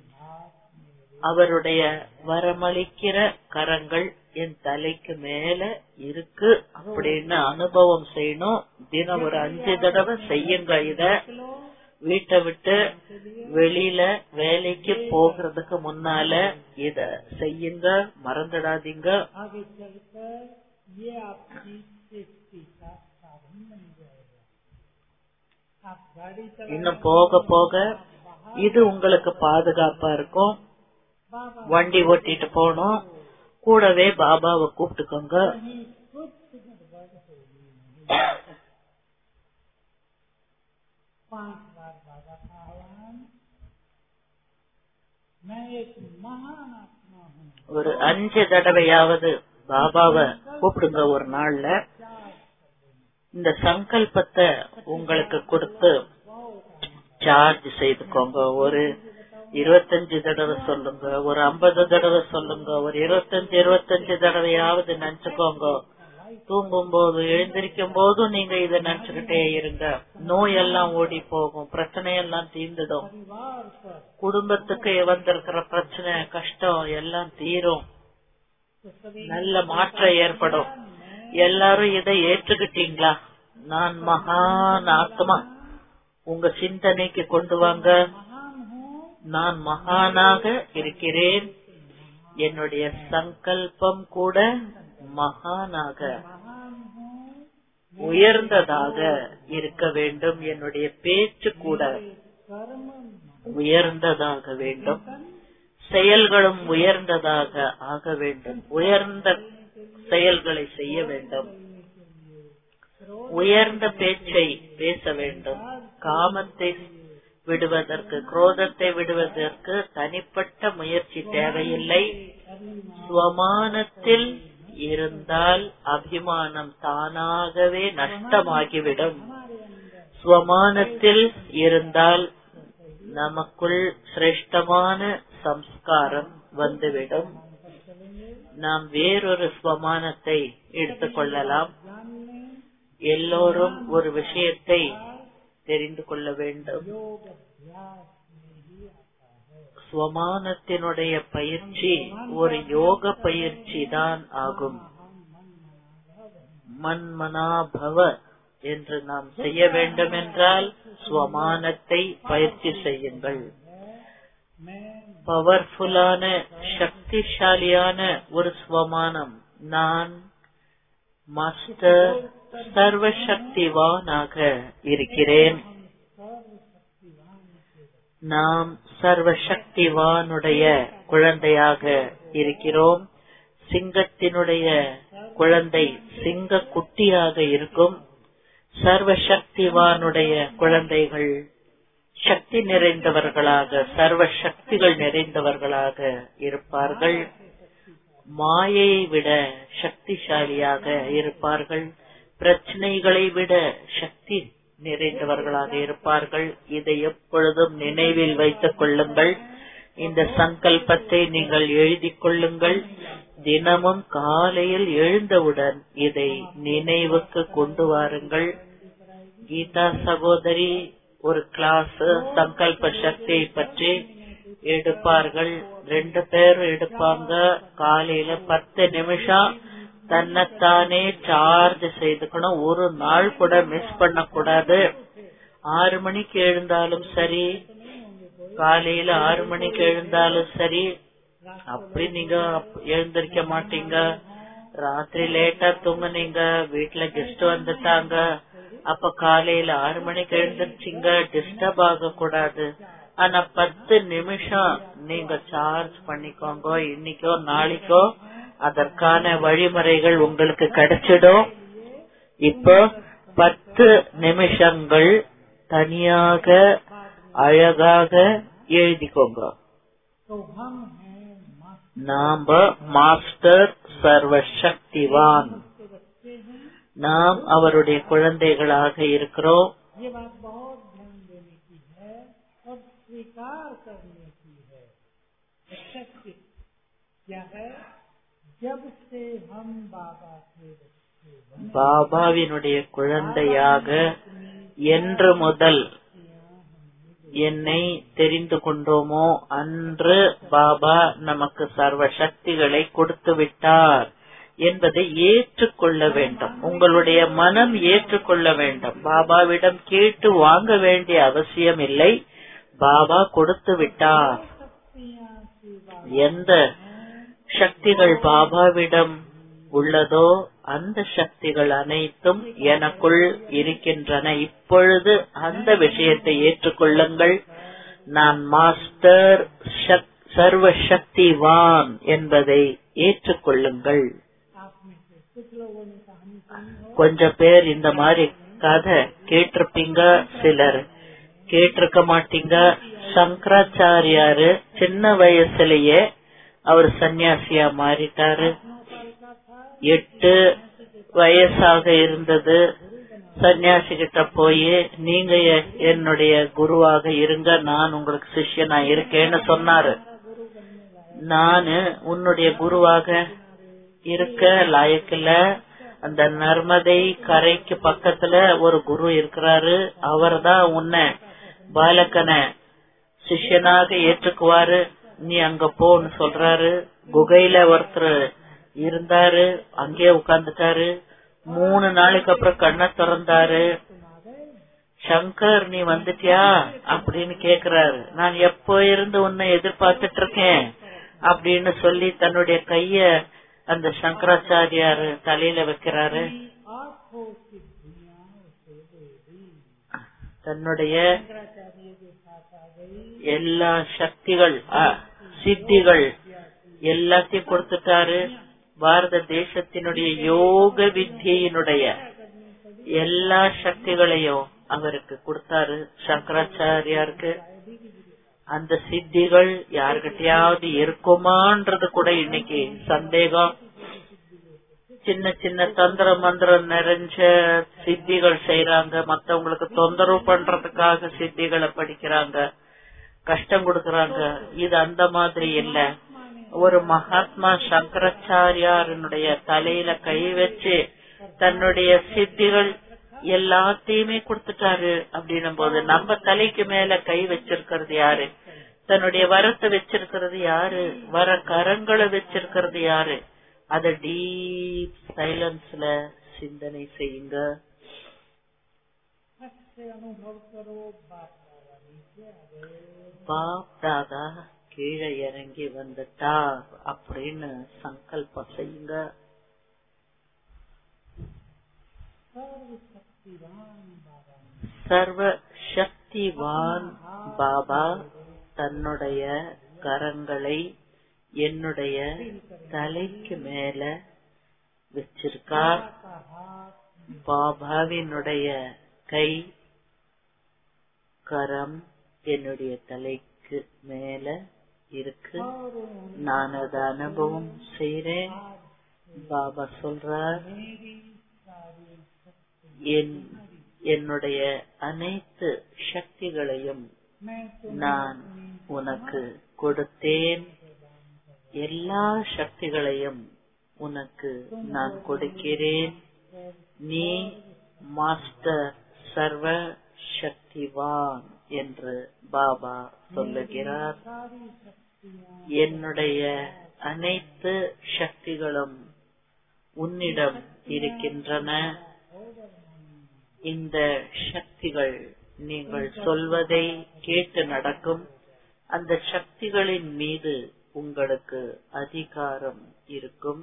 அவருடைய வரமளிக்கிற கரங்கள் என் தலைக்கு மேல இருக்கு அப்படின்னு அனுபவம் செய்யணும் தினம் ஒரு அஞ்சு தடவை செய்யுங்க இத வீட்டை விட்டு வெளியில வேலைக்கு போகிறதுக்கு முன்னால இத செய்யுங்க மறந்துடாதீங்க आगे चलकर ये आपकी सेफ्टी का साधन बन जाएगा आप गाड़ी चला இன்னும் போக போக இது உங்களுக்கு பாதுகாப்பா இருக்கும் बाबा வண்டி ஓட்டிட்டு போகணும் கூடவே பாபாவை கூப்பிட்டுக்கோங்க कहीं कुछ गड़बड़ होगी नहीं पांच बार बाबा का आह्वान मैं एक महान आत्मा हूँ ஒரு அஞ்சு தடவையாவது பாபாவை கூப்பிடுங்க ஒரு நாள்ல இந்த சங்கல்பத்தை உங்களுக்கு கொடுத்து சார்ஜ் செய்துக்கோங்க ஒரு இருபத்தஞ்சு தடவை சொல்லுங்க ஒரு ஐம்பது தடவை சொல்லுங்க ஒரு இருபத்தஞ்சு இருபத்தஞ்சு தடவையாவது நினைச்சுக்கோங்க தூங்கும் போது எழுந்திருக்கும் போதும் நீங்க இத நினைச்சுக்கிட்டே இருங்க நோயெல்லாம் ஓடி போகும் பிரச்சனை எல்லாம் தீர்ந்துடும் परिवार पर குடும்பத்துக்கு வந்திருக்கிற பிரச்சனை கஷ்டம் எல்லாம் தீரும் तो सभी நல்ல மாற்றம் ஏற்படும் எல்லாரும் இதை ஏற்றுக்கிட்டீங்களா நான் மகான் ஆத்மா உங்க சிந்தனைக்கு கொண்டு வாங்க महान हूँ நான் மகானாக இருக்கிறேன் என்னுடைய சங்கல்பம் கூட மகானாக महान हूँ உயர்ந்ததாக இருக்க வேண்டும் என்னுடைய பேச்சு கூட कर्म உயர்ந்ததாக வேண்டும் செயல்களும் உயர்ந்ததாக ஆக வேண்டும் உயர்ந்த செயல்களை செய்ய வேண்டும் உயர்ந்த பேச்சை பேச வேண்டும் காமத்தை விடுவதற்கு குரோதத்தை விடுவதற்கு தனிப்பட்ட முயற்சி தேவையில்லை ஸ்வமானத்தில் இருந்தால் அபிமானம் தானாகவே நஷ்டமாகிவிடும் ஸ்வமானத்தில் இருந்தால் நமக்குள் சிரேஷ்டமான சம்ஸ்காரம் வந்துவிடும் நாம் வேறொரு ஸ்வமானத்தை எடுத்துக்கொள்ளலாம் எல்லோரும் ஒரு விஷயத்தை தெரிந்து கொள்ள வேண்டும் योग अभ्यास में ही आता है ஸ்வமானத்தினுடைய பயிற்சி ஒரு யோக பயிற்சி தான் ஆகும் மன்மனாபவ என்று நாம் செய்ய வேண்டும் என்றால் ஸ்வமானத்தை பயிற்சி செய்யுங்கள் मैं பவர்ஃபுல்லான சக்திசாலியான ஒரு ஸ்வமானம் நான் மாஸ்டர் சர்வசக்திவானாக இருக்கிறேன் நாம் சர்வசக்திவானுடைய குழந்தையாக இருக்கிறோம் சிங்கத்தினுடைய குழந்தை சிங்க குட்டியாக இருக்கும் சர்வசக்திவானுடைய குழந்தைகள் சக்தி நிறைந்தவர்களாக சர்வ சக்திகள் நிறைந்தவர்களாக இருப்பார்கள் மாயையை விட சக்திசாலியாக இருப்பார்கள் பிரச்சனைகளை விட சக்தி நிறைந்தவர்களாக இருப்பார்கள் இதை எப்பொழுதும் நினைவில் வைத்துக் கொள்ளுங்கள் இந்த சங்கல்பத்தை நீங்கள் எழுதிக் கொள்ளுங்கள் தினமும் காலையில் எழுந்தவுடன் இதை நினைவுக்கு கொண்டு வாருங்கள் கீதா சகோதரி ஒரு கிளாஸ் சங்கல்ப சக்தியை பற்றி எடுப்பார்கள் ரெண்டு பேரும் எடுப்பாங்க காலையில பத்து நிமிஷம் தன்னைத்தானே சார்ஜ் செய்துக்கணும் ஒரு நாள் கூட மிஸ் பண்ண கூடாது ஆறு மணிக்கு எழுந்தாலும் சரி காலையில ஆறு மணிக்கு எழுந்தாலும் சரி அப்படி நீங்க அப்ப எழுந்திருக்க மாட்டீங்க ராத்திரி லேட்டா தூங்குனீங்க வீட்டுல கெஸ்ட் வந்துட்டாங்க அப்ப காலையில ஆறு மணிக்கு எழுந்திருச்சீங்க டிஸ்டர்ப் ஆக கூடாது ஆனா பத்து நிமிஷம் நீங்க சார்ஜ் பண்ணிக்கோங்க இன்னைக்கோ நாளைக்கோ அதற்கான வழிமுறைகள் உங்களுக்கு கிடைச்சிடும் இப்போ பத்து நிமிஷங்கள் தனியாக அழகாக எழுதிக்கோங்க तो हम हैं मास्टर நாம மாஸ்டர் சர்வசக்திவான் के बच्चे हैं நாம் அவருடைய குழந்தைகளாக இருக்கிறோம் ये बात बहुत ध्यान देने की है और स्वीकार करने की है सत्य क्या है जब से हम बाबा के बच्चे बने பாபாவினுடைய குழந்தையாக என்று முதல் என்னை தெரிந்து கொண்டோமோ அன்று பாபா நமக்கு சர்வ சக்திகளை கொடுத்து விட்டார் என்பதை ஏற்றுக்கொள்ள வேண்டும் உங்களுடைய மனம் ஏற்றுக்கொள்ள வேண்டும் பாபாவிடம் கேட்டு வாங்க வேண்டிய அவசியம் இல்லை பாபா கொடுத்து விட்டார் शक्तियाँ सेवा எந்த சக்திகள் பாபாவிடம் உள்ளதோ அந்த சக்திகள் அனைத்தும் எனக்குள் இருக்கின்றன இப்பொழுது அந்த விஷயத்தை ஏற்றுக்கொள்ளுங்கள் நான் மாஸ்டர் சக்- சர்வ சக்திவான் என்பதை ஏற்றுக்கொள்ளுங்கள் आप में से कुछ लोगों ने कहानी सुनी हो கொஞ்ச பேர் இந்த மாதிரி கதை கேட்டிருப்பீங்க சிலர் கேட்டிருக்க மாட்டீங்க சங்கராச்சாரியாரு சின்ன வயசுலயே அவர் சன்னியாசியா மாறிட்டாரு எட்டு வயசாக இருந்தது சன்னியாசி கிட்ட போய் நீங்க எ- என்னுடைய குருவாக இருங்க நான் உங்களுக்கு சிஷ்யனா இருக்கேன்னு சொன்னாரு நானு உன்னுடைய குருவாக இருக்க லாயக்கில்ல அந்த நர்மதை கரைக்கு பக்கத்துல ஒரு குரு இருக்கிறாரு அவர்தான் உன்னை பாலக்கனை சிஷ்யனாக ஏற்றுக்குவாரு நீ அங்க போன்னு சொல்றாரு குகையில ஒருத்தர் இருந்தாரு அங்கேயே உட்கார்ந்துட்டாரு மூணு நாளைக்கு அப்புறம் கண்ணை திறந்தாரு சங்கர் நீ வந்துட்டியா அப்படின்னு கேக்குறாரு நான் எப்போ இருந்து உன்னை எதிர்பார்த்துட்டு இருக்கேன் அப்படின்னு சொல்லி தன்னுடைய கைய அந்த சங்கராச்சாரியார் தலையில வைக்கிறாரு आंखों की दुनिया उसे दे दी தன்னுடைய शंकराचार्य के साथ आ गई எல்லா சக்திகள் ஆ, சித்திகள் எல்லாத்தையும் கொடுத்துட்டாரு பாரத தேசத்தினுடைய யோக வித்தியினுடைய எல்லா சக்திகளையும் அவருக்கு கொடுத்தாரு சங்கராச்சாரியாருக்கு அந்த சித்திகள் யாருகிட்டயாவது இருக்குமான்றது கூட இன்னைக்கு சந்தேகம் சின்ன சின்ன தந்திர மந்திரம் நிறைஞ்ச சித்திகள் செய்யறாங்க மத்தவங்களுக்கு தொந்தரவு பண்றதுக்காக சித்திகளை படிக்கிறாங்க கஷ்டம் கொடுக்கறாங்க இது அந்த மாதிரி இல்ல ஒரு மகாத்மா சங்கராச்சாரியாரனுடைய தலையில கை வச்சு தன்னுடைய சித்திகள் எல்லாத்தையுமே கொடுத்துட்டாரு அப்படின்னும் போது நம்ம தலைக்கு மேல கை வச்சிருக்கிறது யாரு தன்னுடைய வரத்தை வச்சிருக்கிறது யாரு வர கரங்களை வச்சிருக்கிறது யாரு அத டீப் சைலன்ஸ்ல சிந்தனை செய்யுங்க से अनुभव करो बाप दादा नीचे आ गए பாப் தாதா கீழே இறங்கி வந்துட்டா அப்படின்னு சங்கல்பம் செய்யுங்க सर्वशक्तिवान बाबा ने சர்வ சக்திவான் பாபா தன்னுடைய கரங்களை என்னுடைய தலைக்கு மேல வச்சிருக்கார் का हाथ பாபாவினுடைய கை கரம் என்னுடைய தலைக்கு மேல இருக்கு और उन्होंने நான் அதை அனுபவம் செய்றேன் பாபா சொல்றார் मेरी सारी शक्ति என் என்னுடைய அனைத்து சக்திகளையும் मैं நான் உனக்கு கொடுத்தேன் எல்லா சக்திகளையும் உனக்கு நான் கொடுக்கிறேன் நீ மாஸ்டர் சர்வ சக்திவான் என்று பாபா சொல்லுகிறார் सारी शक्तियाँ என்னுடைய அனைத்து சக்திகளும் உன்னிடம் இருக்கின்றன இந்த சக்திகள் நீங்கள் சொல்வதை கேட்டு நடக்கும் அந்த சக்திகளின் மீது உங்களுக்கு அதிகாரம் இருக்கும்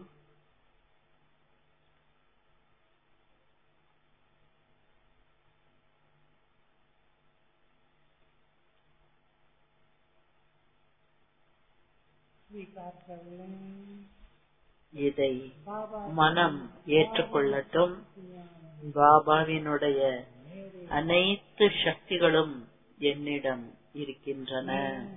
स्वीकार कर लें இதை बाबा மனம் ஏற்றுக்கொள்ளட்டும் பாபாவினுடைய அனைத்து சக்திகளும் என்னிடம் இருக்கின்றன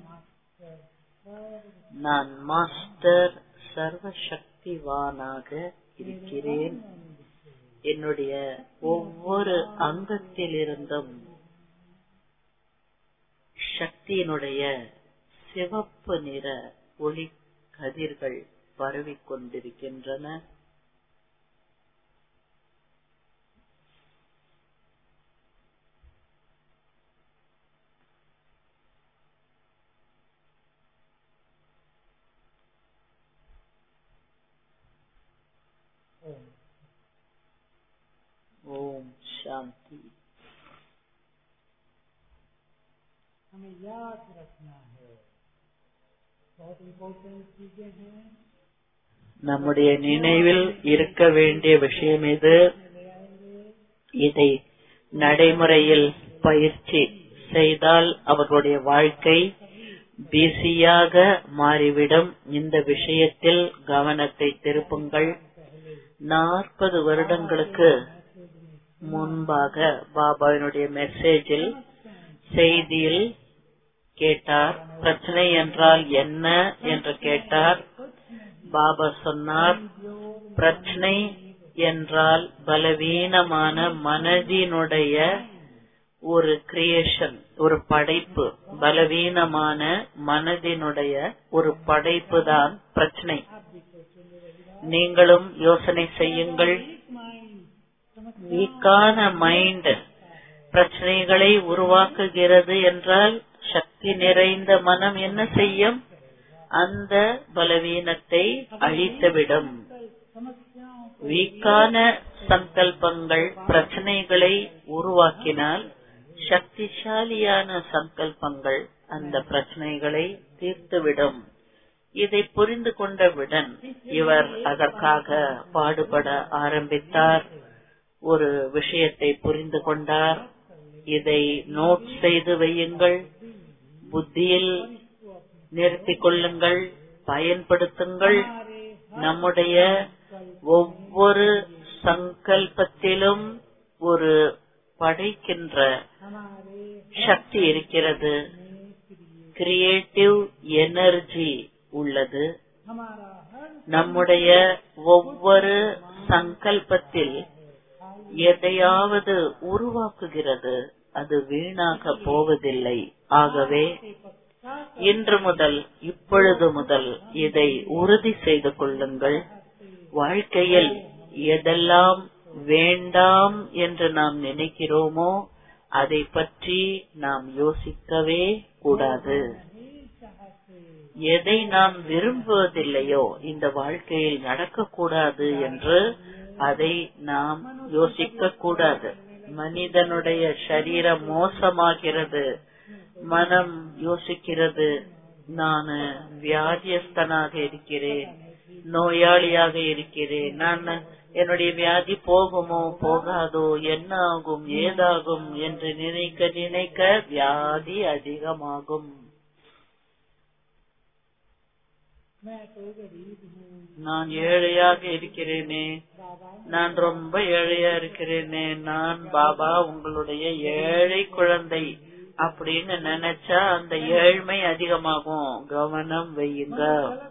நான் மாஸ்டர் சர்வ சக்திவானாக இருக்கிறேன் என்னுடைய ஒவ்வொரு அங்கத்திலிருந்தும் சக்தியினுடைய சிவப்பு நிற ஒளி கதிர்கள் பரவிக் கொண்டிருக்கின்றன ओम ஓம் சாந்தி हमें याद रखना है बहुत इम्पोर्टेंट चीजें हैं நம்முடைய நினைவில் இருக்க வேண்டிய விஷயம் இது இதை நடைமுறையில் பயிற்சி செய்தால் அவர்களுடைய வாழ்க்கை பிஸியாக மாறிவிடும் இந்த விஷயத்தில் கவனத்தை திருப்புங்கள் நாற்பது வருடங்களுக்கு முன்பாக பாபாவினுடைய மெசேஜில் செய்தியில் கேட்டார் பிரச்சனை என்றால் என்ன என்று கேட்டார் பாபா சொன்னார் பிரச்சனை என்றால் பலவீனமான மனதினுடைய ஒரு கிரியேஷன் ஒரு படைப்பு பலவீனமான மனதினுடைய ஒரு படைப்பு தான் பிரச்சனை நீங்களும் யோசனை செய்யுங்கள் வீக்கான மைண்ட் பிரச்சனைகளை உருவாக்குகிறது என்றால் சக்தி நிறைந்த மனம் என்ன செய்யும் அந்த பலவீனத்தை அழித்துவிடும் வீக்கான சங்கல்பங்கள் பிரச்சனைகளை உருவாக்கினால் சக்திசாலியான சங்கல்பங்கள் அந்த பிரச்சனைகளை தீர்த்துவிடும் இதை புரிந்து கொண்டவுடன் இவர் அதற்காக பாடுபட ஆரம்பித்தார் ஒரு விஷயத்தை புரிந்து கொண்டார் இதை நோட் செய்து வையுங்கள் புத்தியில் நிறுத்திக் கொள்ளுங்கள் பயன்படுத்துங்கள் நம்முடைய ஒவ்வொரு சங்கல்பத்திலும் ஒரு படைக்கின்ற சக்தி இருக்கிறது கிரியேட்டிவ் எனர்ஜி உள்ளது நம்முடைய ஒவ்வொரு சங்கல்பத்தில் எதையாவது உருவாக்குகிறது அது வீணாக போவதில்லை ஆகவே இன்று முதல் இப்பொழுது முதல் இதை உறுதி செய்து கொள்ளுங்கள் வாழ்க்கையில் எதெல்லாம் வேண்டாம் என்று நாம் நினைக்கிறோமோ அதை பற்றி நாம் யோசிக்கவே கூடாது எதை நாம் விரும்புவதில்லையோ இந்த வாழ்க்கையில் நடக்கக்கூடாது என்று அதை நாம் யோசிக்க கூடாது மனிதனுடைய சரீரம் மோசமாகிறது மனம் யோசிக்கிறது நான் வியாதியஸ்தனாக இருக்கிறேன் நோயாளியாக இருக்கிறேன் நான் என்னுடைய வியாதி போகுமோ போகாதோ என்ன ஆகும் ஏதாகும் என்று நினைக்க நினைக்க வியாதி அதிகமாகும் நான் ஏழையாக இருக்கிறேனே நான் ரொம்ப ஏழையா இருக்கிறேனே நான் பாபா உங்களுடைய ஏழை குழந்தை அப்படின்னு நினைச்சா அந்த ஏழ்மை அதிகமாகும் கவனம் வையுங்க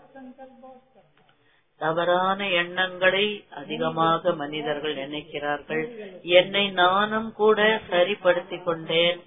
தவறான எண்ணங்களை அதிகமாக மனிதர்கள் நினைக்கிறார்கள் என்னை நானும் கூட சரிப்படுத்திக் கொண்டேன்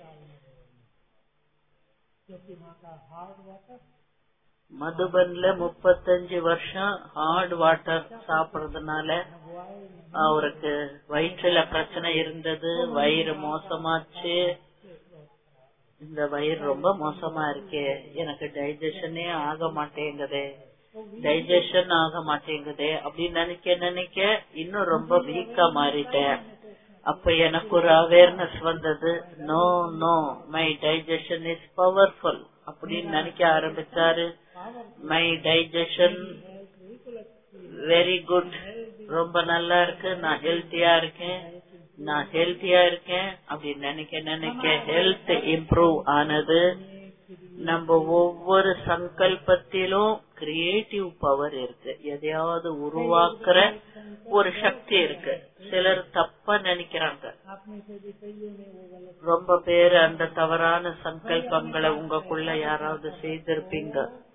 மதுபன்ல முப்பத்தஞ்சு வருஷம் ஹார்ட் வாட்டர் சாப்பிடுறதுனால அவருக்கு வயிற்றுல பிரச்சனை இருந்தது வயிறு மோசமாச்சு இந்த வயிறு ரொம்ப மோசமா இருக்கே எனக்கு டைஜஷனே ஆக மாட்டேங்குதே டைஜஷன் ஆக மாட்டேங்குதே அப்படின்னு நினைக்க நினைக்க இன்னும் ரொம்ப வீக்கா மாறிட்டேன் அப்ப எனக்கு ஒரு அவேர்னஸ் வந்தது no no my digestion is powerful அப்படின்னு நினைக்க ஆரம்பிச்சாரு மை டைஜஷன் வெரி குட் ரொம்ப நல்லா இருக்கு நான் ஹெல்த்தியா இருக்கேன் நான் ஹெல்த்தியா இருக்கேன் அப்படின்னு நினைக்க நினைக்க ஹெல்த் இம்ப்ரூவ் ஆனது நம்ம ஒவ்வொரு சங்கல்பத்திலும் கிரியேட்டிவ் பவர் இருக்கு எதையாவது உருவாக்குற ஒரு சக்தி இருக்கு சிலர் தப்பா நினைக்கிறாங்க ரொம்ப பேர் அந்த தவறான சங்கல்பங்களை உங்களுக்குள்ள யாராவது செய்திருப்பீங்க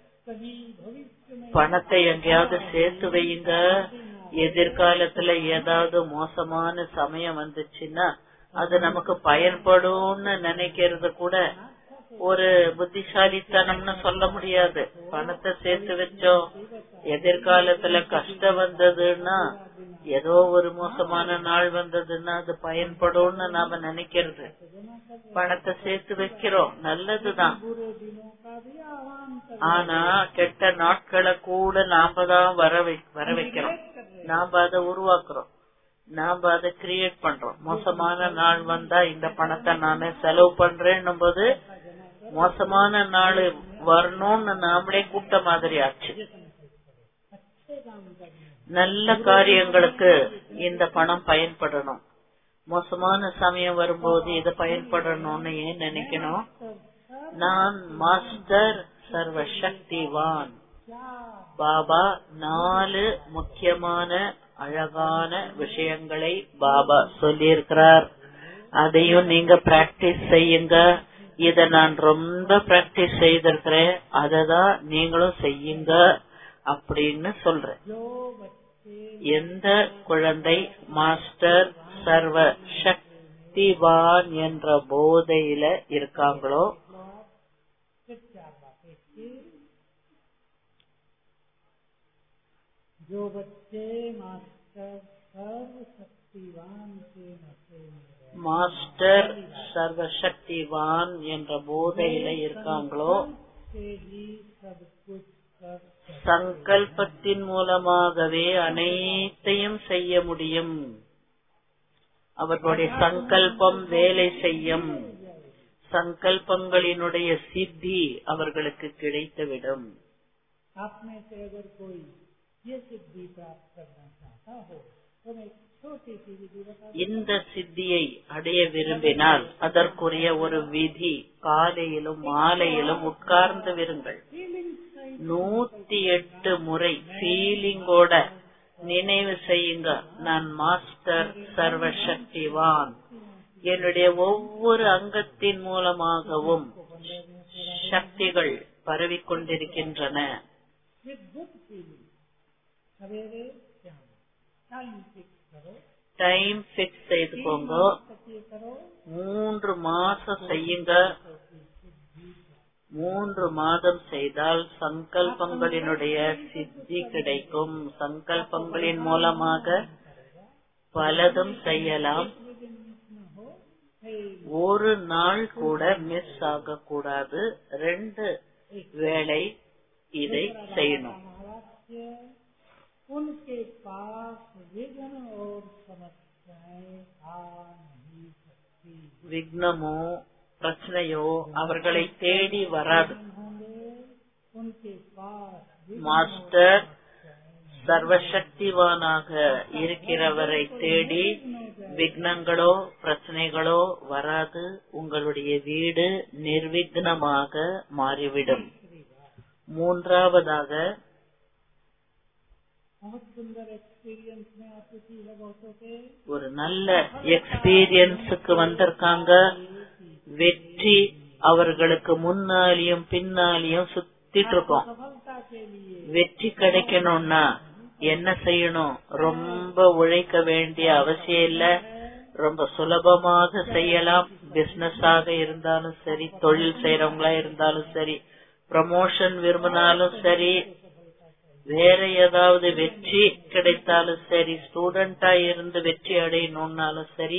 பணத்தை எங்கேயாவது சேர்த்து வையுங்க எதிர்காலத்துல ஏதாவது மோசமான சமயம் வந்துச்சுன்னா அது நமக்கு பயன்படும்னு நினைக்கிறது கூட ஒரு புத்திசாலித்தனம்னு சொல்ல முடியாது பணத்தை சேர்த்து வச்சோம் எதிர்காலத்துல கஷ்டம் வந்ததுன்னா ஏதோ ஒரு மோசமான நாள் வந்ததுன்னா அது பயன்படும்னு நாம நினைக்கிறது பணத்தை சேர்த்து வைக்கிறோம் நல்லதுதான் ஆனா கெட்ட நாட்களை கூட நாம தான் வர வர வைக்கிறோம் நாம அதை உருவாக்குறோம் நாம அதை கிரியேட் பண்றோம் மோசமான நாள் வந்தா இந்த பணத்தை நானே செலவு பண்றேன்னும் போது மோசமான நாள் வரணும்னு நாமளே கூட்ட மாதிரி ஆச்சு நல்ல காரியங்களுக்கு இந்த பணம் பயன்படணும் மோசமான சமயம் வரும்போது இது பயன்படணும்னு ஏன் நினைக்கணும் நான் மாஸ்டர் சர்வ சக்திவான் பாபா நாலு முக்கியமான அழகான விஷயங்களை பாபா சொல்லியிருக்கிறார் அதையும் நீங்க பிராக்டிஸ் செய்யுங்க இத நான் ரொம்ப பிராக்டிஸ் செய்திருக்கிறேன் அததான் நீங்களும் செய்யுங்க அப்படின்னு சொல்றேன் जो बच्चे எந்த குழந்தை மாஸ்டர் சர்வ சக்திவான் என்ற போதையில இருக்காங்களோ सिर्फ चार बातें की जो बच्चे मास्टर सर्व शक्तिवान के नशे में रहे மாஸ்டர் சர்வ சக்திவான் என்ற போதையில இருக்காங்களோ से ही सब कुछ कर सकते சங்கல்பத்தின் மூலமாகவே அனைத்தையும் செய்ய முடியும் அவர்களுடைய சங்கல்பம் வேலை செய்யும் சங்கல்பங்களினுடைய சித்தி அவர்களுக்கு கிடைத்துவிடும் आप में से अगर कोई ये सिद्धि प्राप्त करना चाहता हो तो मैं एक छोटी सी विधि बता இந்த சித்தியை அடைய விரும்பினால் அதற்குரிய ஒரு விதி காலையிலும் மாலையிலும் உட்கார்ந்து விருங்கள் फीलिंग सही நூத்தி எட்டு முறை ஃபீலிங்கோட நினைவு செய்யுங்க நான் மாஸ்டர் சர்வசக்திவான் என்னுடைய ஒவ்வொரு அங்கத்தின் மூலமாகவும் சக்திகள் பரவிக்கொண்டிருக்கின்றன विद गुड फीलिंग सवेरे शाम टाइम फिक्स करो டைம் பிக்ஸ் செய்துக்கோங்க तक ये करो மூன்று மாசம் செய்யுங்க மூன்று மாதம் செய்தால் சங்கல்பங்களினுடைய சித்தி கிடைக்கும் சங்கல்பங்களின் மூலமாக பலதும் செய்யலாம் ஒரு நாள் கூட மிஸ் ஆகக்கூடாது ரெண்டு வேளை இதை செய்யணும் महाराष्ट्र उनके पास विघ्न और समस्याएं आ नहीं सकती விக்னமோ பிரச்சனையோ அவர்களை தேடி வராது होंगे उनके पास विघ्न மாஸ்டர் சர்வசக்திவானாக இருக்கிறவரை தேடி விக்னங்களோ பிரச்சனைகளோ வராது உங்களுடைய வீடு நிர்விக்னமாக மாறிவிடும் மூன்றாவதாக बहुत सुंदर एक्सपीरियंस में आ चुकी है बहुतों के ஒரு நல்ல எக்ஸ்பீரியன்ஸுக்கு வந்திருக்காங்க வெற்றி அவர்களுக்கு முன்னாலியும் பின்னாலியும் சுத்திட்டு இருக்கோம் सफलता के लिए வெற்றி கிடைக்கணும்னா என்ன செய்யணும் ரொம்ப உழைக்க வேண்டிய அவசியம் இல்ல ரொம்ப சுலபமாக செய்யலாம் பிசினஸ் ஆக இருந்தாலும் சரி தொழில் செய்யறவங்களா இருந்தாலும் சரி ப்ரமோஷன் விரும்பினாலும் சரி வேற ஏதாவது வெற்றி கிடைத்தாலும் சரி ஸ்டூடெண்டா இருந்து வெற்றி அடையணும்னாலும் சரி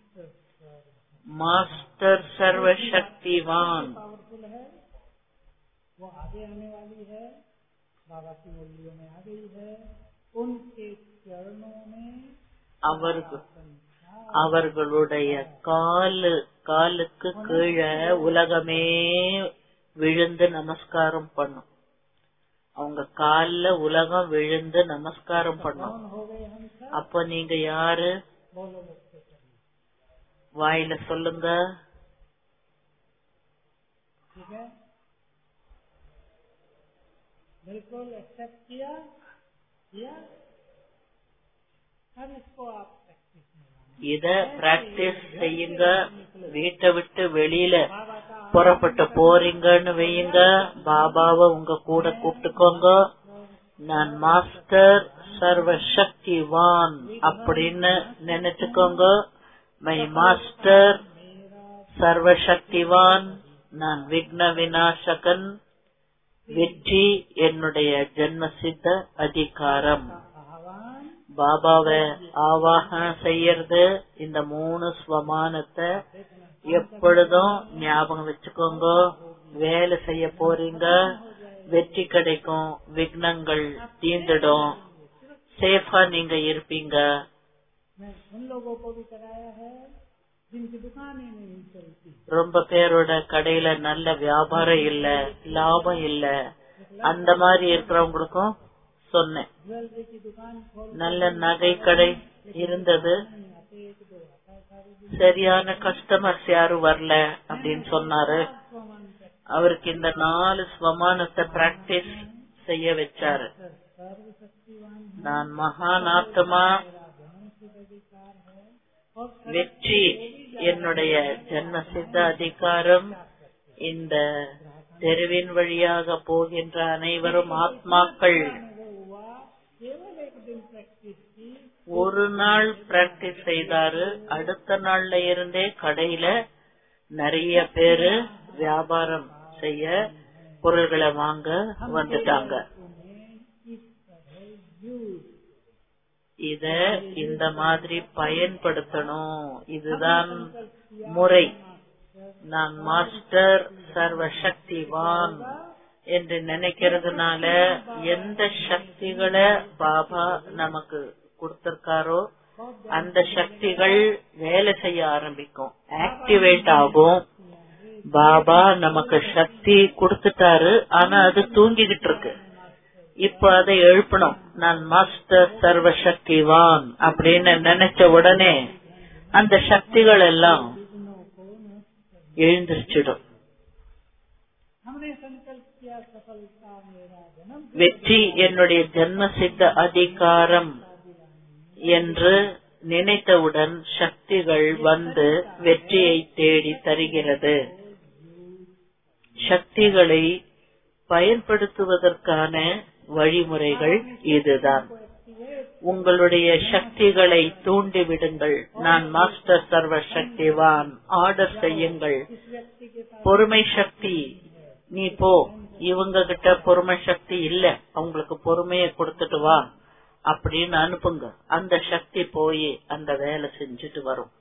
மாஸ்டர் சர்வ சக்திவான் पावरफुल है वो आगे आने वाली है बाबा की मुरलियों में आ गई है उनके चरणों में அவர்கள் அவர்களுடைய காலு காலுக்கு கீழே உலகமே விழுந்து நமஸ்காரம் பண்ணும் அவங்க கால்ல உலகம் விழுந்து நமஸ்காரம் பண்ணும் कौन हो गए हम सब அப்ப நீங்க யாரு बोलो मुझसे करिए வாயில சொல்லுங்க ठीक है बिल्कुल एक्सेप्ट किया किया अब इसको आप प्रैक्टिस में लाना இத பிராக்டிஸ் செய்யுங்க வீட்டை விட்டு வெளியில बाबा का புறப்பட்டு போறீங்கன்னு வையுங்க பாபாவை உங்க கூட கூப்பிட்டுக்கோங்க நான் மாஸ்டர் சர்வ சக்திவான் அப்படின்னு நினைச்சுக்கோங்க மை மாஸ்டர் சர்வ சக்திவான் நான் விக்ன விநாசகன் வெற்றி என்னுடைய ஜென்ம சித்த அதிகாரம் आह्वान பாபாவை ஆவாகனம் செய்யறது இந்த மூணு ஸ்வமானத்தை எப்பொழுதும் ஞாபகம் வச்சுக்கோங்க வேலை செய்ய போறீங்க வெற்றி கிடைக்கும் விக்னங்கள் தீந்துடும் சேஃபா நீங்க இருப்பீங்க मैं उन लोगों को भी कराया है जिनकी दुकानें नहीं चलती ரொம்ப பேரோட கடையில நல்ல வியாபாரம் இல்ல லாபம் இல்ல அந்த மாதிரி இருக்கிறவங்களுக்கும் சொன்னேன் ज्वेलरी की दुकान खोल நல்ல நகை கடை இருந்தது नहीं आते एक दो आता है सारी दिन சரியான கஸ்டமர்ஸ் யாரும் வரல அப்படின்னு சொன்னாரு स्वमान तक அவருக்கு இந்த நாலு ஸ்வமானத்தை பிராக்டிஸ் செய்ய வச்சாரு सर्व शक्तिवान है நான் மகான் ஆத்மா मेरा जन्म सिद्ध अधिकार है और வெற்றி என்னுடைய ஜென்ம சித்த அதிகாரம் இந்த தெருவின் வழியாக போகின்ற அனைவரும் ஆத்மாக்கள் वो हुआ केवल एक दिन प्रैक्टिस की ஒரு நாள் பிராக்டிஸ் செய்தாரு அடுத்த நாள்ல இருந்தே கடையில நிறைய பேரு வியாபாரம் செய்ய பொருள்களை வாங்க வந்துட்டாங்க उन्हें इस तरह यूज இத இந்த மாதிரி பயன்படுத்தணும் இதுதான் முறை நான் மாஸ்டர் சர்வ சக்திவான் என்று நினைக்கிறதுனால எந்த சக்திகளை பாபா நமக்கு கொடுத்திருக்காரோ அந்த சக்திகள் வேலை செய்ய ஆரம்பிக்கும் ஆக்டிவேட் ஆகும் பாபா நமக்கு சக்தி கொடுத்துட்டாரு ஆனா அது தூங்கிக்கிட்டு இருக்கு இப்ப அதை எழுப்பணும் நான் மாஸ்டர் சர்வ சக்திவான் அப்படின்னு நினைச்ச உடனே அந்த சக்திகள் எல்லாம் எழுந்திருச்சிடும் हमने संकल्प किया सफलता मेरा जन्म வெற்றி என்னுடைய ஜென்ம சித்த அதிகாரம் என்று நினைத்தவுடன் சக்திகள் வந்து வெற்றியை தேடி தருகிறது சக்திகளை பயன்படுத்துவதற்கான வழிமுறைகள் இதுதான் உங்களுடைய சக்திகளை தூண்டிவிடுங்கள் நான் மாஸ்டர் சர்வ சக்திவான் ஆர்டர் செய்யுங்கள் व्यक्ति के पास பொறுமை சக்தி நீ போ இவங்க கிட்ட பொறுமை சக்தி இல்ல அவங்களுக்கு பொறுமையை கொடுத்துட்டு வா அப்படின்னு அனுப்புங்க அந்த சக்தி போய் அந்த வேலை செஞ்சுட்டு வரும்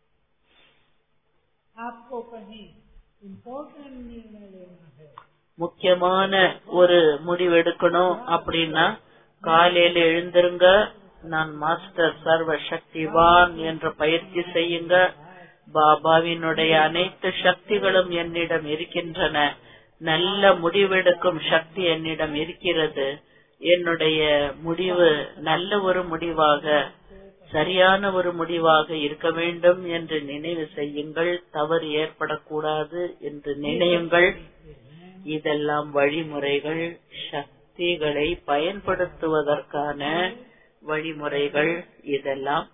आपको कहीं इम्पोर्टेंट निर्णय लेना है முக்கியமான ஒரு முடிவெடுக்கணும் அப்படின்னா காலையில எழுந்திருங்க நான் மாஸ்டர் சர்வ சக்திவான் என்ற பயிற்சி செய்யுங்க பாபாவினுடைய அனைத்து சக்திகளும் என்னிடம் இருக்கின்றன நல்ல முடிவெடுக்கும் சக்தி என்னிடம் இருக்கிறது என்னுடைய முடிவு நல்ல ஒரு முடிவாக சரியான ஒரு முடிவாக இருக்க வேண்டும் என்று நினைவு செய்யுங்கள் தவறு ஏற்படக்கூடாது என்று நினையுங்கள் இதெல்லாம் வழிமுறைகள் சக்திகளை பயன்படுத்துவதற்கான வழிமுறைகள் இதெல்லாம்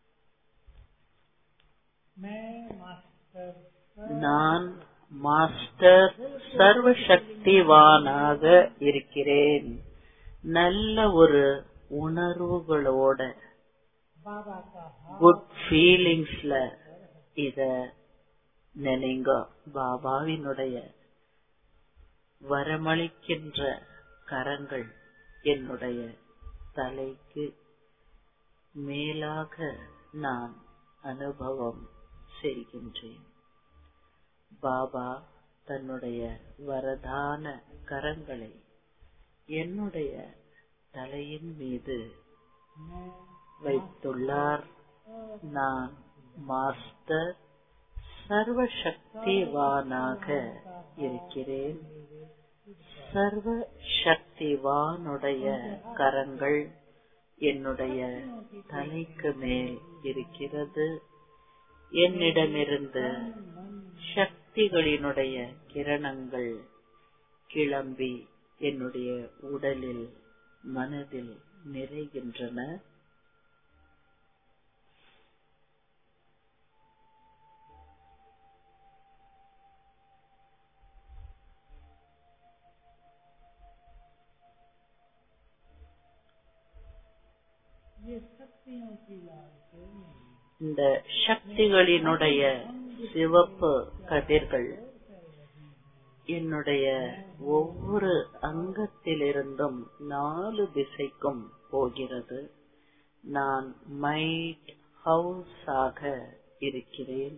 मैं मास्टर நான் மாஸ்டர் சர்வசக்திவானாக இருக்கிறேன் நல்ல ஒரு உணர்வுகளோட बाबा का हाथ குட் ஃபீலிங்ஸ்ல இத நினைங்க பாபாவினுடைய வரமளிக்கின்ற கரங்கள் என்னுடைய தலைக்கு மேலாக நான் அனுபவம் செய்கின்றேன் பாபா தன்னுடைய வரதான கரங்களை என்னுடைய தலையின் மீது வைத்துள்ளார் நான் மாஸ்டர் சர்வசக்திவானாக இருக்கிறேன் சர்வ சக்திவானுடைய கரங்கள் என்னுடைய தலைக்கு மேல் இருக்கிறது என்னிடமிருந்து சக்திகளினுடைய கிரணங்கள் கிளம்பி என்னுடைய உடலில் மனதில் நிறைகின்றன ये शक्तियों की लाल से नहीं இந்த சக்திகளினுடைய சிவப்பு கதிர்கள் என்னுடைய ஒவ்வொரு அங்கத்திலிருந்தும் நாலு திசைக்கும் போகிறது நான் மைட் ஹவுஸ் ஆக இருக்கிறேன்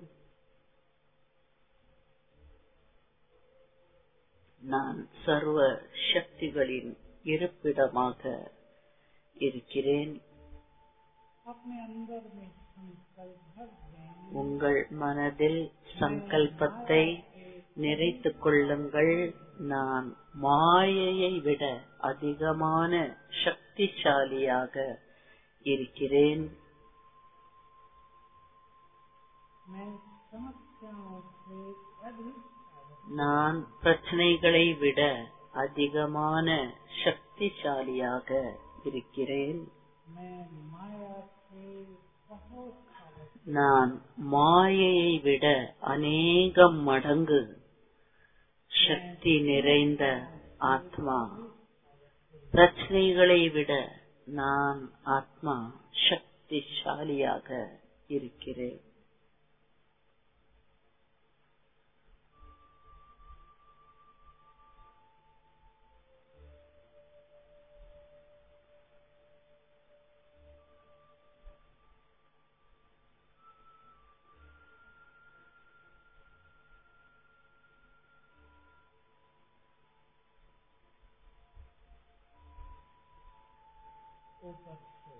நான் சர்வ சக்திகளின் இருப்பிடமாக இருக்கிறேன் अपने अंदर में संकल्प भर दें உங்கள் மனதில் சங்கல்பத்தை நிறைத்துக் கொள்ளுங்கள் நான் மாயையை விட அதிகமான சக்திசாலியாக இருக்கிறேன் मैं समस्याओं से अधिक நான் பிரச்சனைகளை விட அதிகமான சக்திசாலியாக இருக்கிறேன் मैं माया से बहुत अलग நான் மாயையை விட அநேகம் மடங்கு சக்தி நிறைந்த ஆத்மா பிரச்சனைகளை விட நான் ஆத்மா சக்திசாலியாக இருக்கிறேன் ऊपर से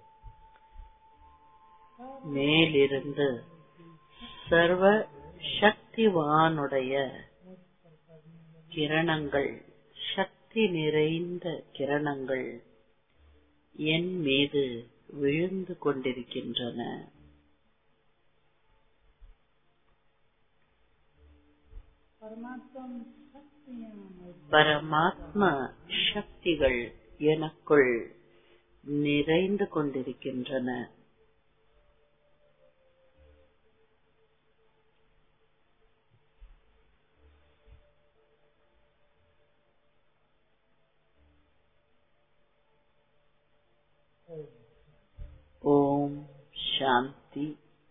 மேலிருந்து சர்வ சக்திவானுடைய கிரணங்கள் சக்தி நிறைந்த கிரணங்கள் என் மீது விழுந்து கொண்டிருக்கின்றன परमात्मा शक्तियां मुझ பரமாத்ம சக்திகள் எனக்குள் நிறைந்து கொண்டிருக்கின்றன ஓம் சாந்தி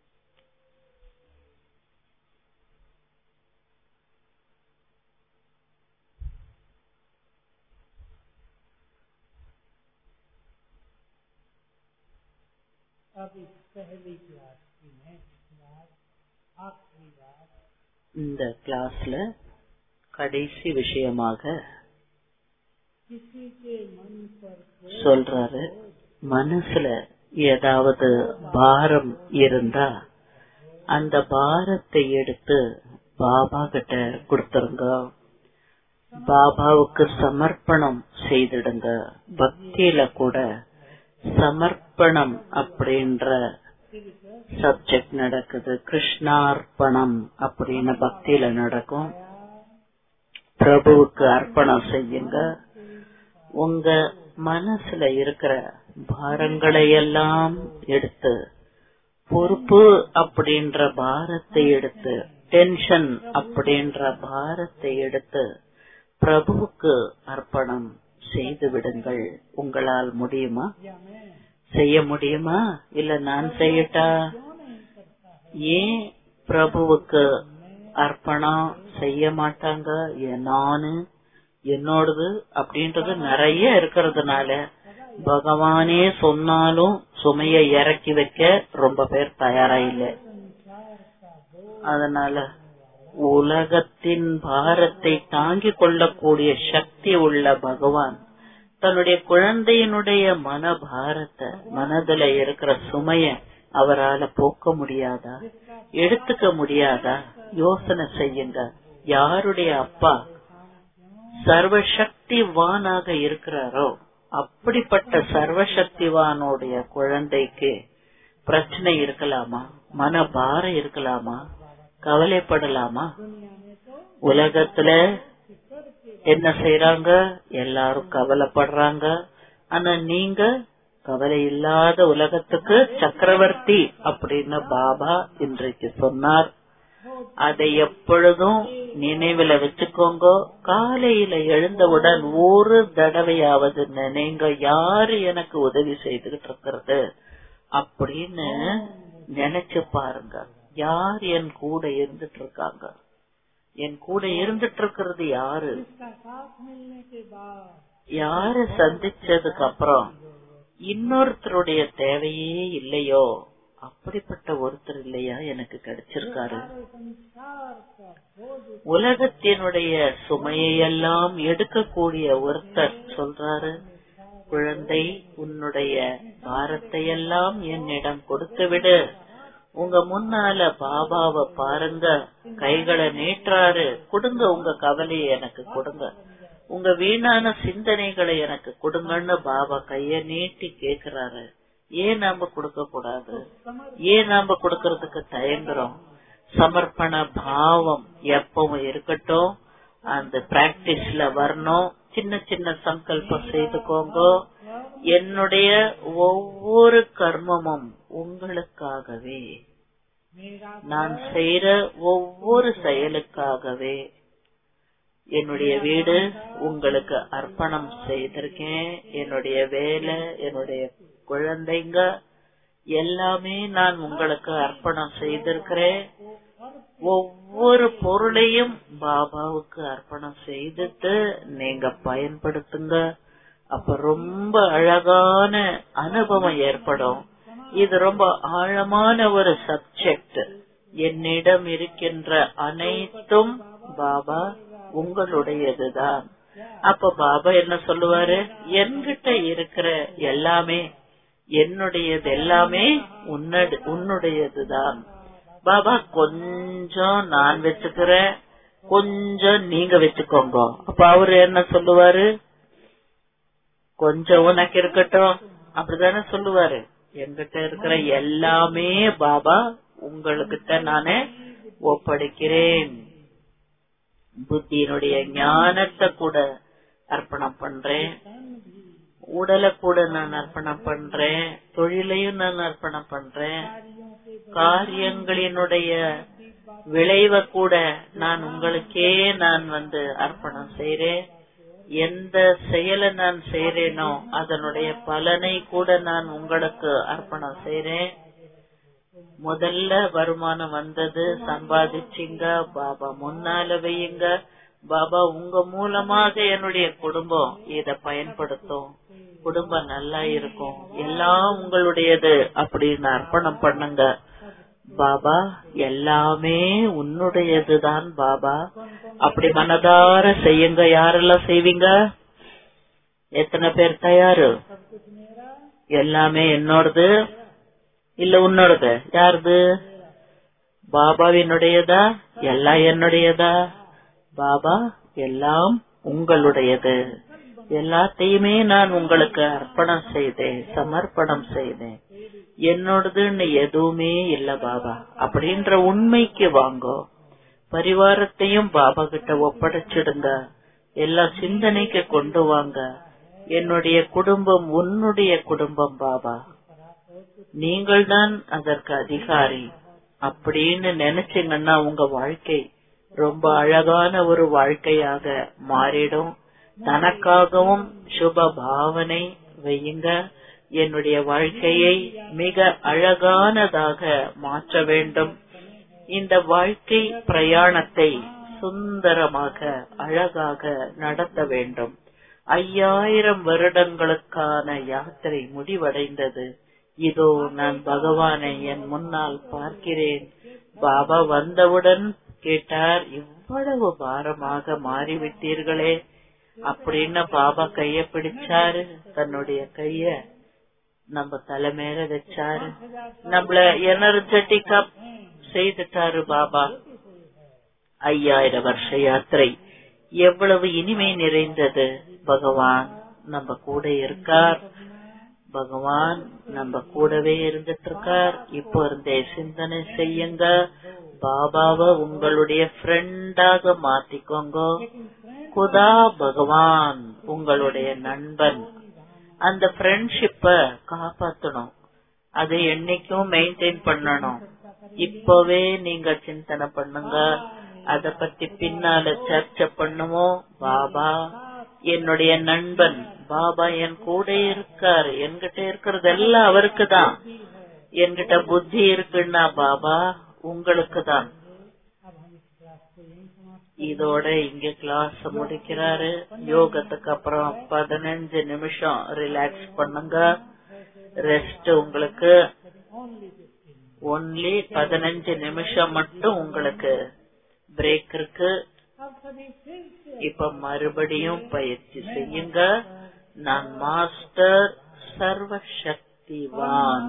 अब इस पहली क्लास की है बात आखिरी बात இந்த கிளாஸ்ல கடைசி விஷயமாக किसी के मन पर कोई சொல்றாரு மனசுல ஏதாவது பாரம் இருந்தா அந்த பாரத்தை எடுத்து பாபா கிட்ட கொடுத்துருங்க பாபாவுக்கு சமர்ப்பணம் செய்திடுங்க பக்தியில கூட சமர்ப்பணம் அப்படின்ற சப்ஜெக்ட் நடக்குது கிருஷ்ணார்ப்பணம் அப்படின்னு பக்தியில நடக்கும் பிரபுவுக்கு அர்ப்பணம் செய்யுங்க உங்க மனசுல இருக்கிற பாரங்களை எல்லாம் எடுத்து பொறுப்பு அப்படின்ற பாரத்தை எடுத்து டென்ஷன் அப்படின்ற பாரத்தை எடுத்து பிரபுவுக்கு அர்ப்பணம் செய்து விடுங்கள் உங்களால் முடியுமா या मैं செய்ய முடியுமா இல்ல நான் செய்யட்டா क्यों नहीं करता है ஏன் பிரபுவுக்கு அர்ப்பணம் செய்ய மாட்டாங்க ஏன் நானு என்னோடது அப்படின்றது நிறைய இருக்கிறதுனால பகவானே சொன்னாலும் சுமைய இறக்கி வைக்க ரொம்ப பேர் தயாரா இல்ல संसार का बोझ அதனால உலகத்தின் பாரத்தை தாங்கிக் கொள்ளக்கூடிய சக்தி உள்ள பகவான் தன்னுடைய குழந்தையினுடைய மன பாரத்தை மனதுல இருக்கிற சுமைய அவரால போக்க முடியாதா எடுத்துக்க முடியாதா யோசனை செய்யுங்க யாருடைய அப்பா சர்வசக்திவானாக இருக்கிறாரோ அப்படிப்பட்ட சர்வசக்திவானுடைய குழந்தைக்கு பிரச்சனை இருக்கலாமா மன பாரம் இருக்கலாமா கவலைப்படலாமா உலகத்துல என்ன செய்யறாங்க எல்லாரும் கவலைப்படுறாங்க ஆனா நீங்க கவலை இல்லாத உலகத்துக்கு சக்கரவர்த்தி அப்படின்னு பாபா இன்றைக்கு சொன்னார் அதை எப்பொழுதும் நினைவுல வச்சுக்கோங்க காலையில எழுந்தவுடன் ஒரு தடவையாவது நினைங்க யாரு எனக்கு உதவி செய்துகிட்டு இருக்கிறது அப்படின்னு நினைச்சு பாருங்க யார் என் கூட இருந்துட்டு இருக்காங்க என் கூட இருந்துட்டு இருக்கிறது யாரு इसका साथ मिलने के बाद யார சந்திச்சதுக்கு அப்புறம் இன்னொருத்தருடைய தேவையே இல்லையோ அப்படிப்பட்ட ஒருத்தர் இல்லையா எனக்கு கிடைச்சிருக்காரு सारे संसार का बोझ உலகத்தினுடைய சுமையெல்லாம் எடுக்கக்கூடிய ஒருத்தர் சொல்றாரு குழந்தை உன்னுடைய பாரத்தை எல்லாம் என்னிடம் கொடுத்து விடு உங்க முன்னால பாபாவை பாருங்க கைகளை நீட்டுறாரு கொடுங்க உங்க கவலையை எனக்கு கொடுங்க உங்க வீணான சிந்தனைகளை எனக்கு கொடுங்கன்னு பாபா கைய நீட்டி கேக்குறாரு ஏன் நாம கொடுக்க கூடாது ஏன் நாம கொடுக்கறதுக்கு தயங்குறோம் சமர்ப்பண பாவம் எப்பவும் இருக்கட்டும் அந்த பிராக்டிஸ்ல வரணும் சின்ன சின்ன சங்கல்பம் செய்துக்கோங்க என்னுடைய ஒவ்வொரு கர்மமும் உங்களுக்காகவே मेरा நான் செய்யற ஒவ்வொரு செயலுக்காகவே என்னுடைய வீடு உங்களுக்கு அர்ப்பணம் செய்திருக்கேன் என்னுடைய வேலை என்னுடைய குழந்தைங்க எல்லாமே நான் உங்களுக்கு அர்ப்பணம் செய்திருக்கிறேன் ஒவ்வொரு பொருளையும் பாபாவுக்கு அர்ப்பணம் செய்துட்டு நீங்க பயன்படுத்துங்க அப்ப ரொம்ப அழகான அனுபவம் ஏற்படும் இது ரொம்ப ஆழமான ஒரு சப்ஜெக்ட் என்னிடம் இருக்கின்ற அனைத்தும் பாபா உங்களுடையதுதான் அப்ப பாபா என்ன சொல்லுவாரு என்கிட்ட இருக்கிற எல்லாமே என்னுடையது எல்லாமே உன்னடு உன்னுடையதுதான் பாபா கொஞ்சம் நான் வச்சுக்கிறேன் கொஞ்சம் நீங்க வச்சுக்கோங்க அப்ப அவரு என்ன சொல்லுவாரு கொஞ்சம் உனக்கு இருக்கட்டும் அப்படிதானே சொல்லுவாரு என்கிட்ட இருக்கிற எல்லாமே பாபா உங்களுக்கிட்ட நானே ஒப்படைக்கிறேன் புத்தியினுடைய ஞானத்தை கூட அர்ப்பணம் பண்றேன் உடலை கூட நான் அர்ப்பணம் பண்றேன் தொழிலையும் நான் அர்ப்பணம் பண்றேன் காரியங்களினுடைய விளைவை கூட நான் உங்களுக்கே நான் வந்து அர்ப்பணம் செய்றேன் எந்த செயலை நான் செய்றேனோ அதனுடைய பலனை கூட நான் உங்களுக்கு அர்ப்பணம் செய்றேன் முதல்ல வருமானம் வந்தது சம்பாதிச்சிங்க பாபா முன்னால வையுங்க பாபா உங்க மூலமாக என்னுடைய குடும்பம் இத பயன்படுத்தும் குடும்பம் நல்லா இருக்கும் எல்லாம் உங்களுடையது அப்படின்னு அர்ப்பணம் பண்ணுங்க பாபா எல்லாமே உன்னுடையதுதான் பாபா அப்படி மனதார செய்யுங்க யாரெல்லாம் செய்வீங்க எத்தனை பேர் தயாரு எல்லாமே என்னோடது இல்ல உன்னோடது யாருது பாபாவினுடையதா எல்லாம் என்னுடையதா பாபா எல்லாம் உங்களுடையது எல்லாத்தையுமே நான் உங்களுக்கு அர்ப்பணம் செய்தேன் சமர்ப்பணம் செய்தேன் என்னோடதுன்னு எதுவுமே இல்ல பாபா அப்படின்ற உண்மைக்கு வாங்கோ பரிவாரத்தையும் பாபா கிட்ட ஒப்படைச்சிடுங்க எல்லா சிந்தனைக்கு கொண்டு வாங்க என்னுடைய குடும்பம் உன்னுடைய குடும்பம் பாபா நீங்கள் தான் அதற்கு அதிகாரி அப்படின்னு நினைச்சீங்கன்னா உங்க வாழ்க்கை ரொம்ப அழகான ஒரு வாழ்க்கையாக மாறிடும் தனக்காகவும் சுப பாவனை வையுங்க என்னுடைய வாழ்க்கையை மிக அழகானதாக மாற்ற வேண்டும் இந்த வாழ்க்கை பிரயாணத்தை சுந்தரமாக அழகாக நடத்த வேண்டும் ஐயாயிரம் வருடங்களுக்கான யாத்திரை முடிவடைந்தது இதோ நான் பகவானை என் முன்னால் பார்க்கிறேன் பாபா வந்தவுடன் கேட்டார் இவ்வளவு பாரமாக மாறிவிட்டீர்களே அப்படின்னு பாபா கைய பிடிச்சாரு தன்னுடைய கைய நம்ம தலைமையில வச்சாரு நம்மள எனர்ஜெட்டிக்கா செய்துட்டாரு பாபா ஐயாயிரம் வருஷ யாத்திரை எவ்வளவு இனிமை நிறைந்தது பகவான் நம்ம கூட இருக்கார் பகவான் நம்ம கூடவே இருந்துட்டு இருக்கார் இப்போ இருந்தே சிந்தனை செய்யுங்க பாபாவை உங்களுடைய ஃப்ரெண்டாக மாத்திக்கோங்க குதா பகவான் உங்களுடைய நண்பன் அந்த ஃப்ரெண்ட்ஷிப்ப காப்பாத்தணும் அதை என்னைக்கும் மெயின்டைன் பண்ணணும் இப்பவே நீங்க சிந்தனை பண்ணுங்க அத பத்தி பின்னால சர்ச்சை பண்ணுவோம் பாபா என்னுடைய நண்பன் பாபா என் கூட இருக்காரு என்கிட்ட இருக்கிறது எல்லாம் அவருக்கு தான் என்கிட்ட புத்தி இருக்குன்னா பாபா உங்களுக்கு தான் இதோட இங்க கிளாஸ் முடிக்கிறாரு யோகத்துக்கு அப்புறம் பதினஞ்சு நிமிஷம் ரிலாக்ஸ் பண்ணுங்க ரெஸ்ட் உங்களுக்கு ஒன்லி பதினஞ்சு நிமிஷம் மட்டும் உங்களுக்கு பிரேக் இருக்கு இப்ப மறுபடியும் பயிற்சி செய்யுங்க நான் மாஸ்டர் சர்வசக்திவான்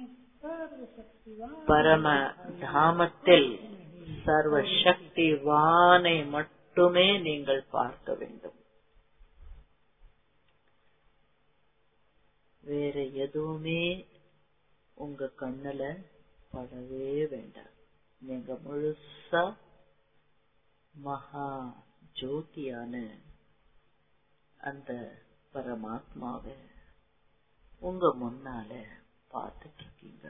பரம தாமத்தில் சர்வசக்திவானை மட்டுமே நீங்கள் பார்க்க வேண்டும் வேற எதுவுமே உங்க கண்ணுல படவே வேண்டாம் நீங்க முழுசா மகா ஜோதியான அந்த பரமாத்மாவை உங்க முன்னால பார்த்துட்டு இருக்கீங்க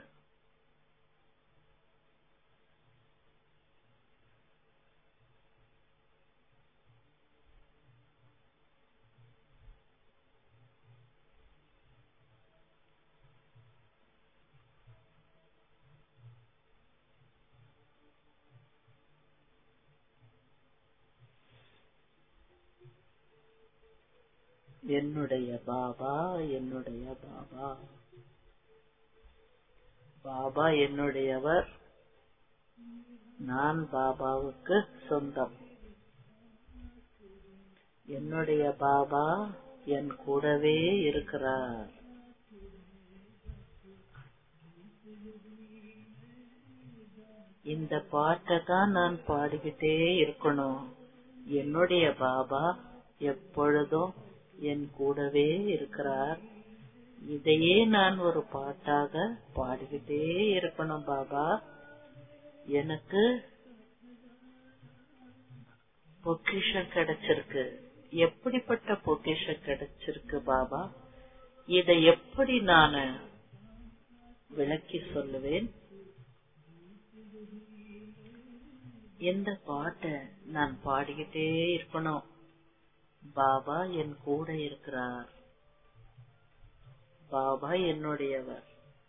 என்னுடைய பாபா என்னுடைய பாபா பாபா என்னுடையவர் நான் பாபாவுக்கு சொந்தம் என்னுடைய பாபா என் கூடவே இருக்கிறார் இந்த பாட்டை தான் நான் பாடிக்கிட்டே இருக்கணும் என்னுடைய பாபா எப்பொழுதும் என் கூடவே இருக்கிறார் இதையே நான் ஒரு பாட்டாக பாடிக்கிட்டே இருக்கணும் பாபா எனக்கு பொக்கிஷம் கிடைச்சிருக்கு எப்படிப்பட்ட பொக்கிஷம் கிடைச்சிருக்கு பாபா இதை எப்படி நான் விளக்கி சொல்லுவேன் இந்த பாட்டை நான் பாடிக்கிட்டே இருக்கணும் பாபா என் கூட இருக்கிறார் பாபா என்னுடையவர்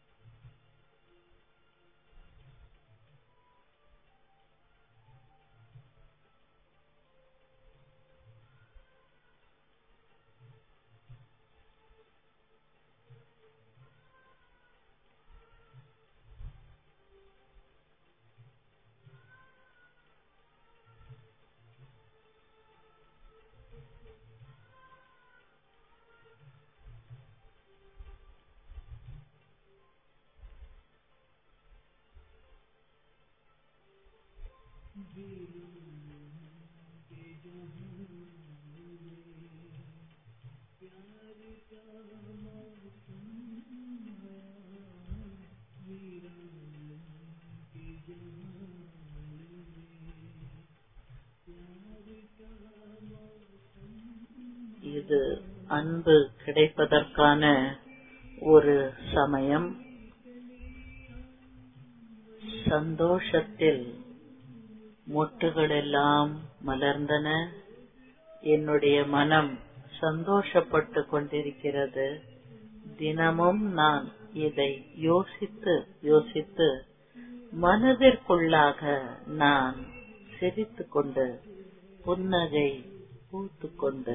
இது அன்பு கிடைப்பதற்கான ஒரு சமயம் சந்தோஷத்தில் மொட்டுகள் எல்லாம் மலர்ந்தன என்னுடைய மனம் சந்தோஷப்பட்டு கொண்டிருக்கிறது தினமும் நான் இதை யோசித்து யோசித்து மனதிற்குள்ளாக நான் சிரித்துக் கொண்டு புன்னகை பூத்துக்கொண்டு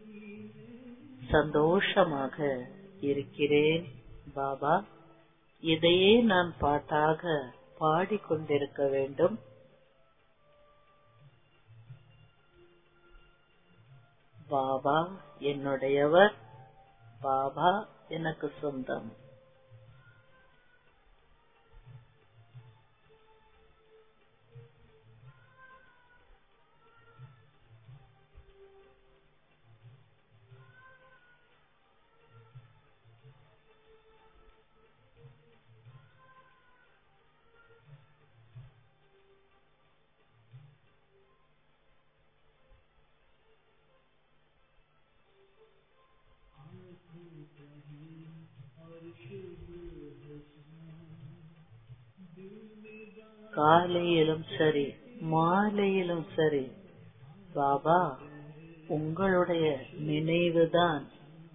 சந்தோஷமாக இருக்கிறேன் பாபா இதையே நான் பாட்டாக பாடிக்கொண்டிருக்க வேண்டும் பாபா என்னுடையவர் பாபா எனக்கு சொந்தம் காலையிலும் சரி மாலையிலும் சரி பாபா உங்களுடைய நினைவுதான்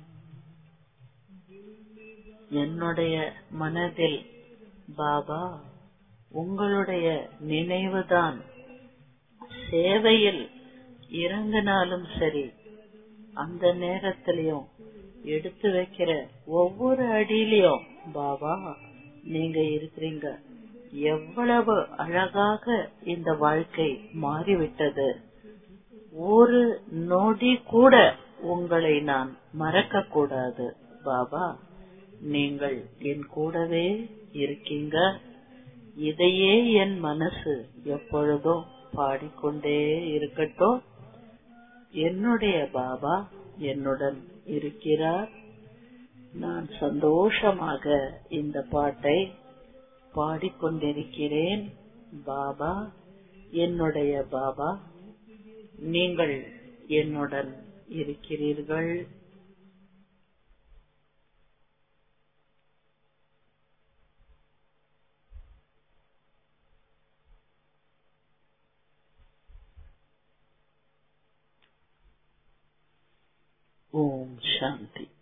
என்னுடைய மனதில் பாபா உங்களுடைய நினைவுதான் சேவையில் இறங்கினாலும் சரி அந்த நேரத்திலையும் எடுத்து வைக்கிற ஒவ்வொரு அடியிலையும் பாபா நீங்க இருக்கிறீங்க எவ்வளவு அழகாக இந்த வாழ்க்கை மாறிவிட்டது ஒரு நொடி கூட உங்களை நான் மறக்க கூடாது பாபா நீங்கள் என் கூடவே இருக்கீங்க இதையே என் மனசு எப்பொழுதும் பாடிக்கொண்டே இருக்கட்டும் என்னுடைய பாபா என்னுடன் இருக்கிறார் நான் சந்தோஷமாக இந்த பாட்டை பாடிக்கொண்டிருக்கிறேன் பாபா என்னுடைய பாபா நீங்கள் என்னுடன் இருக்கிறீர்கள் ஓம் சாந்தி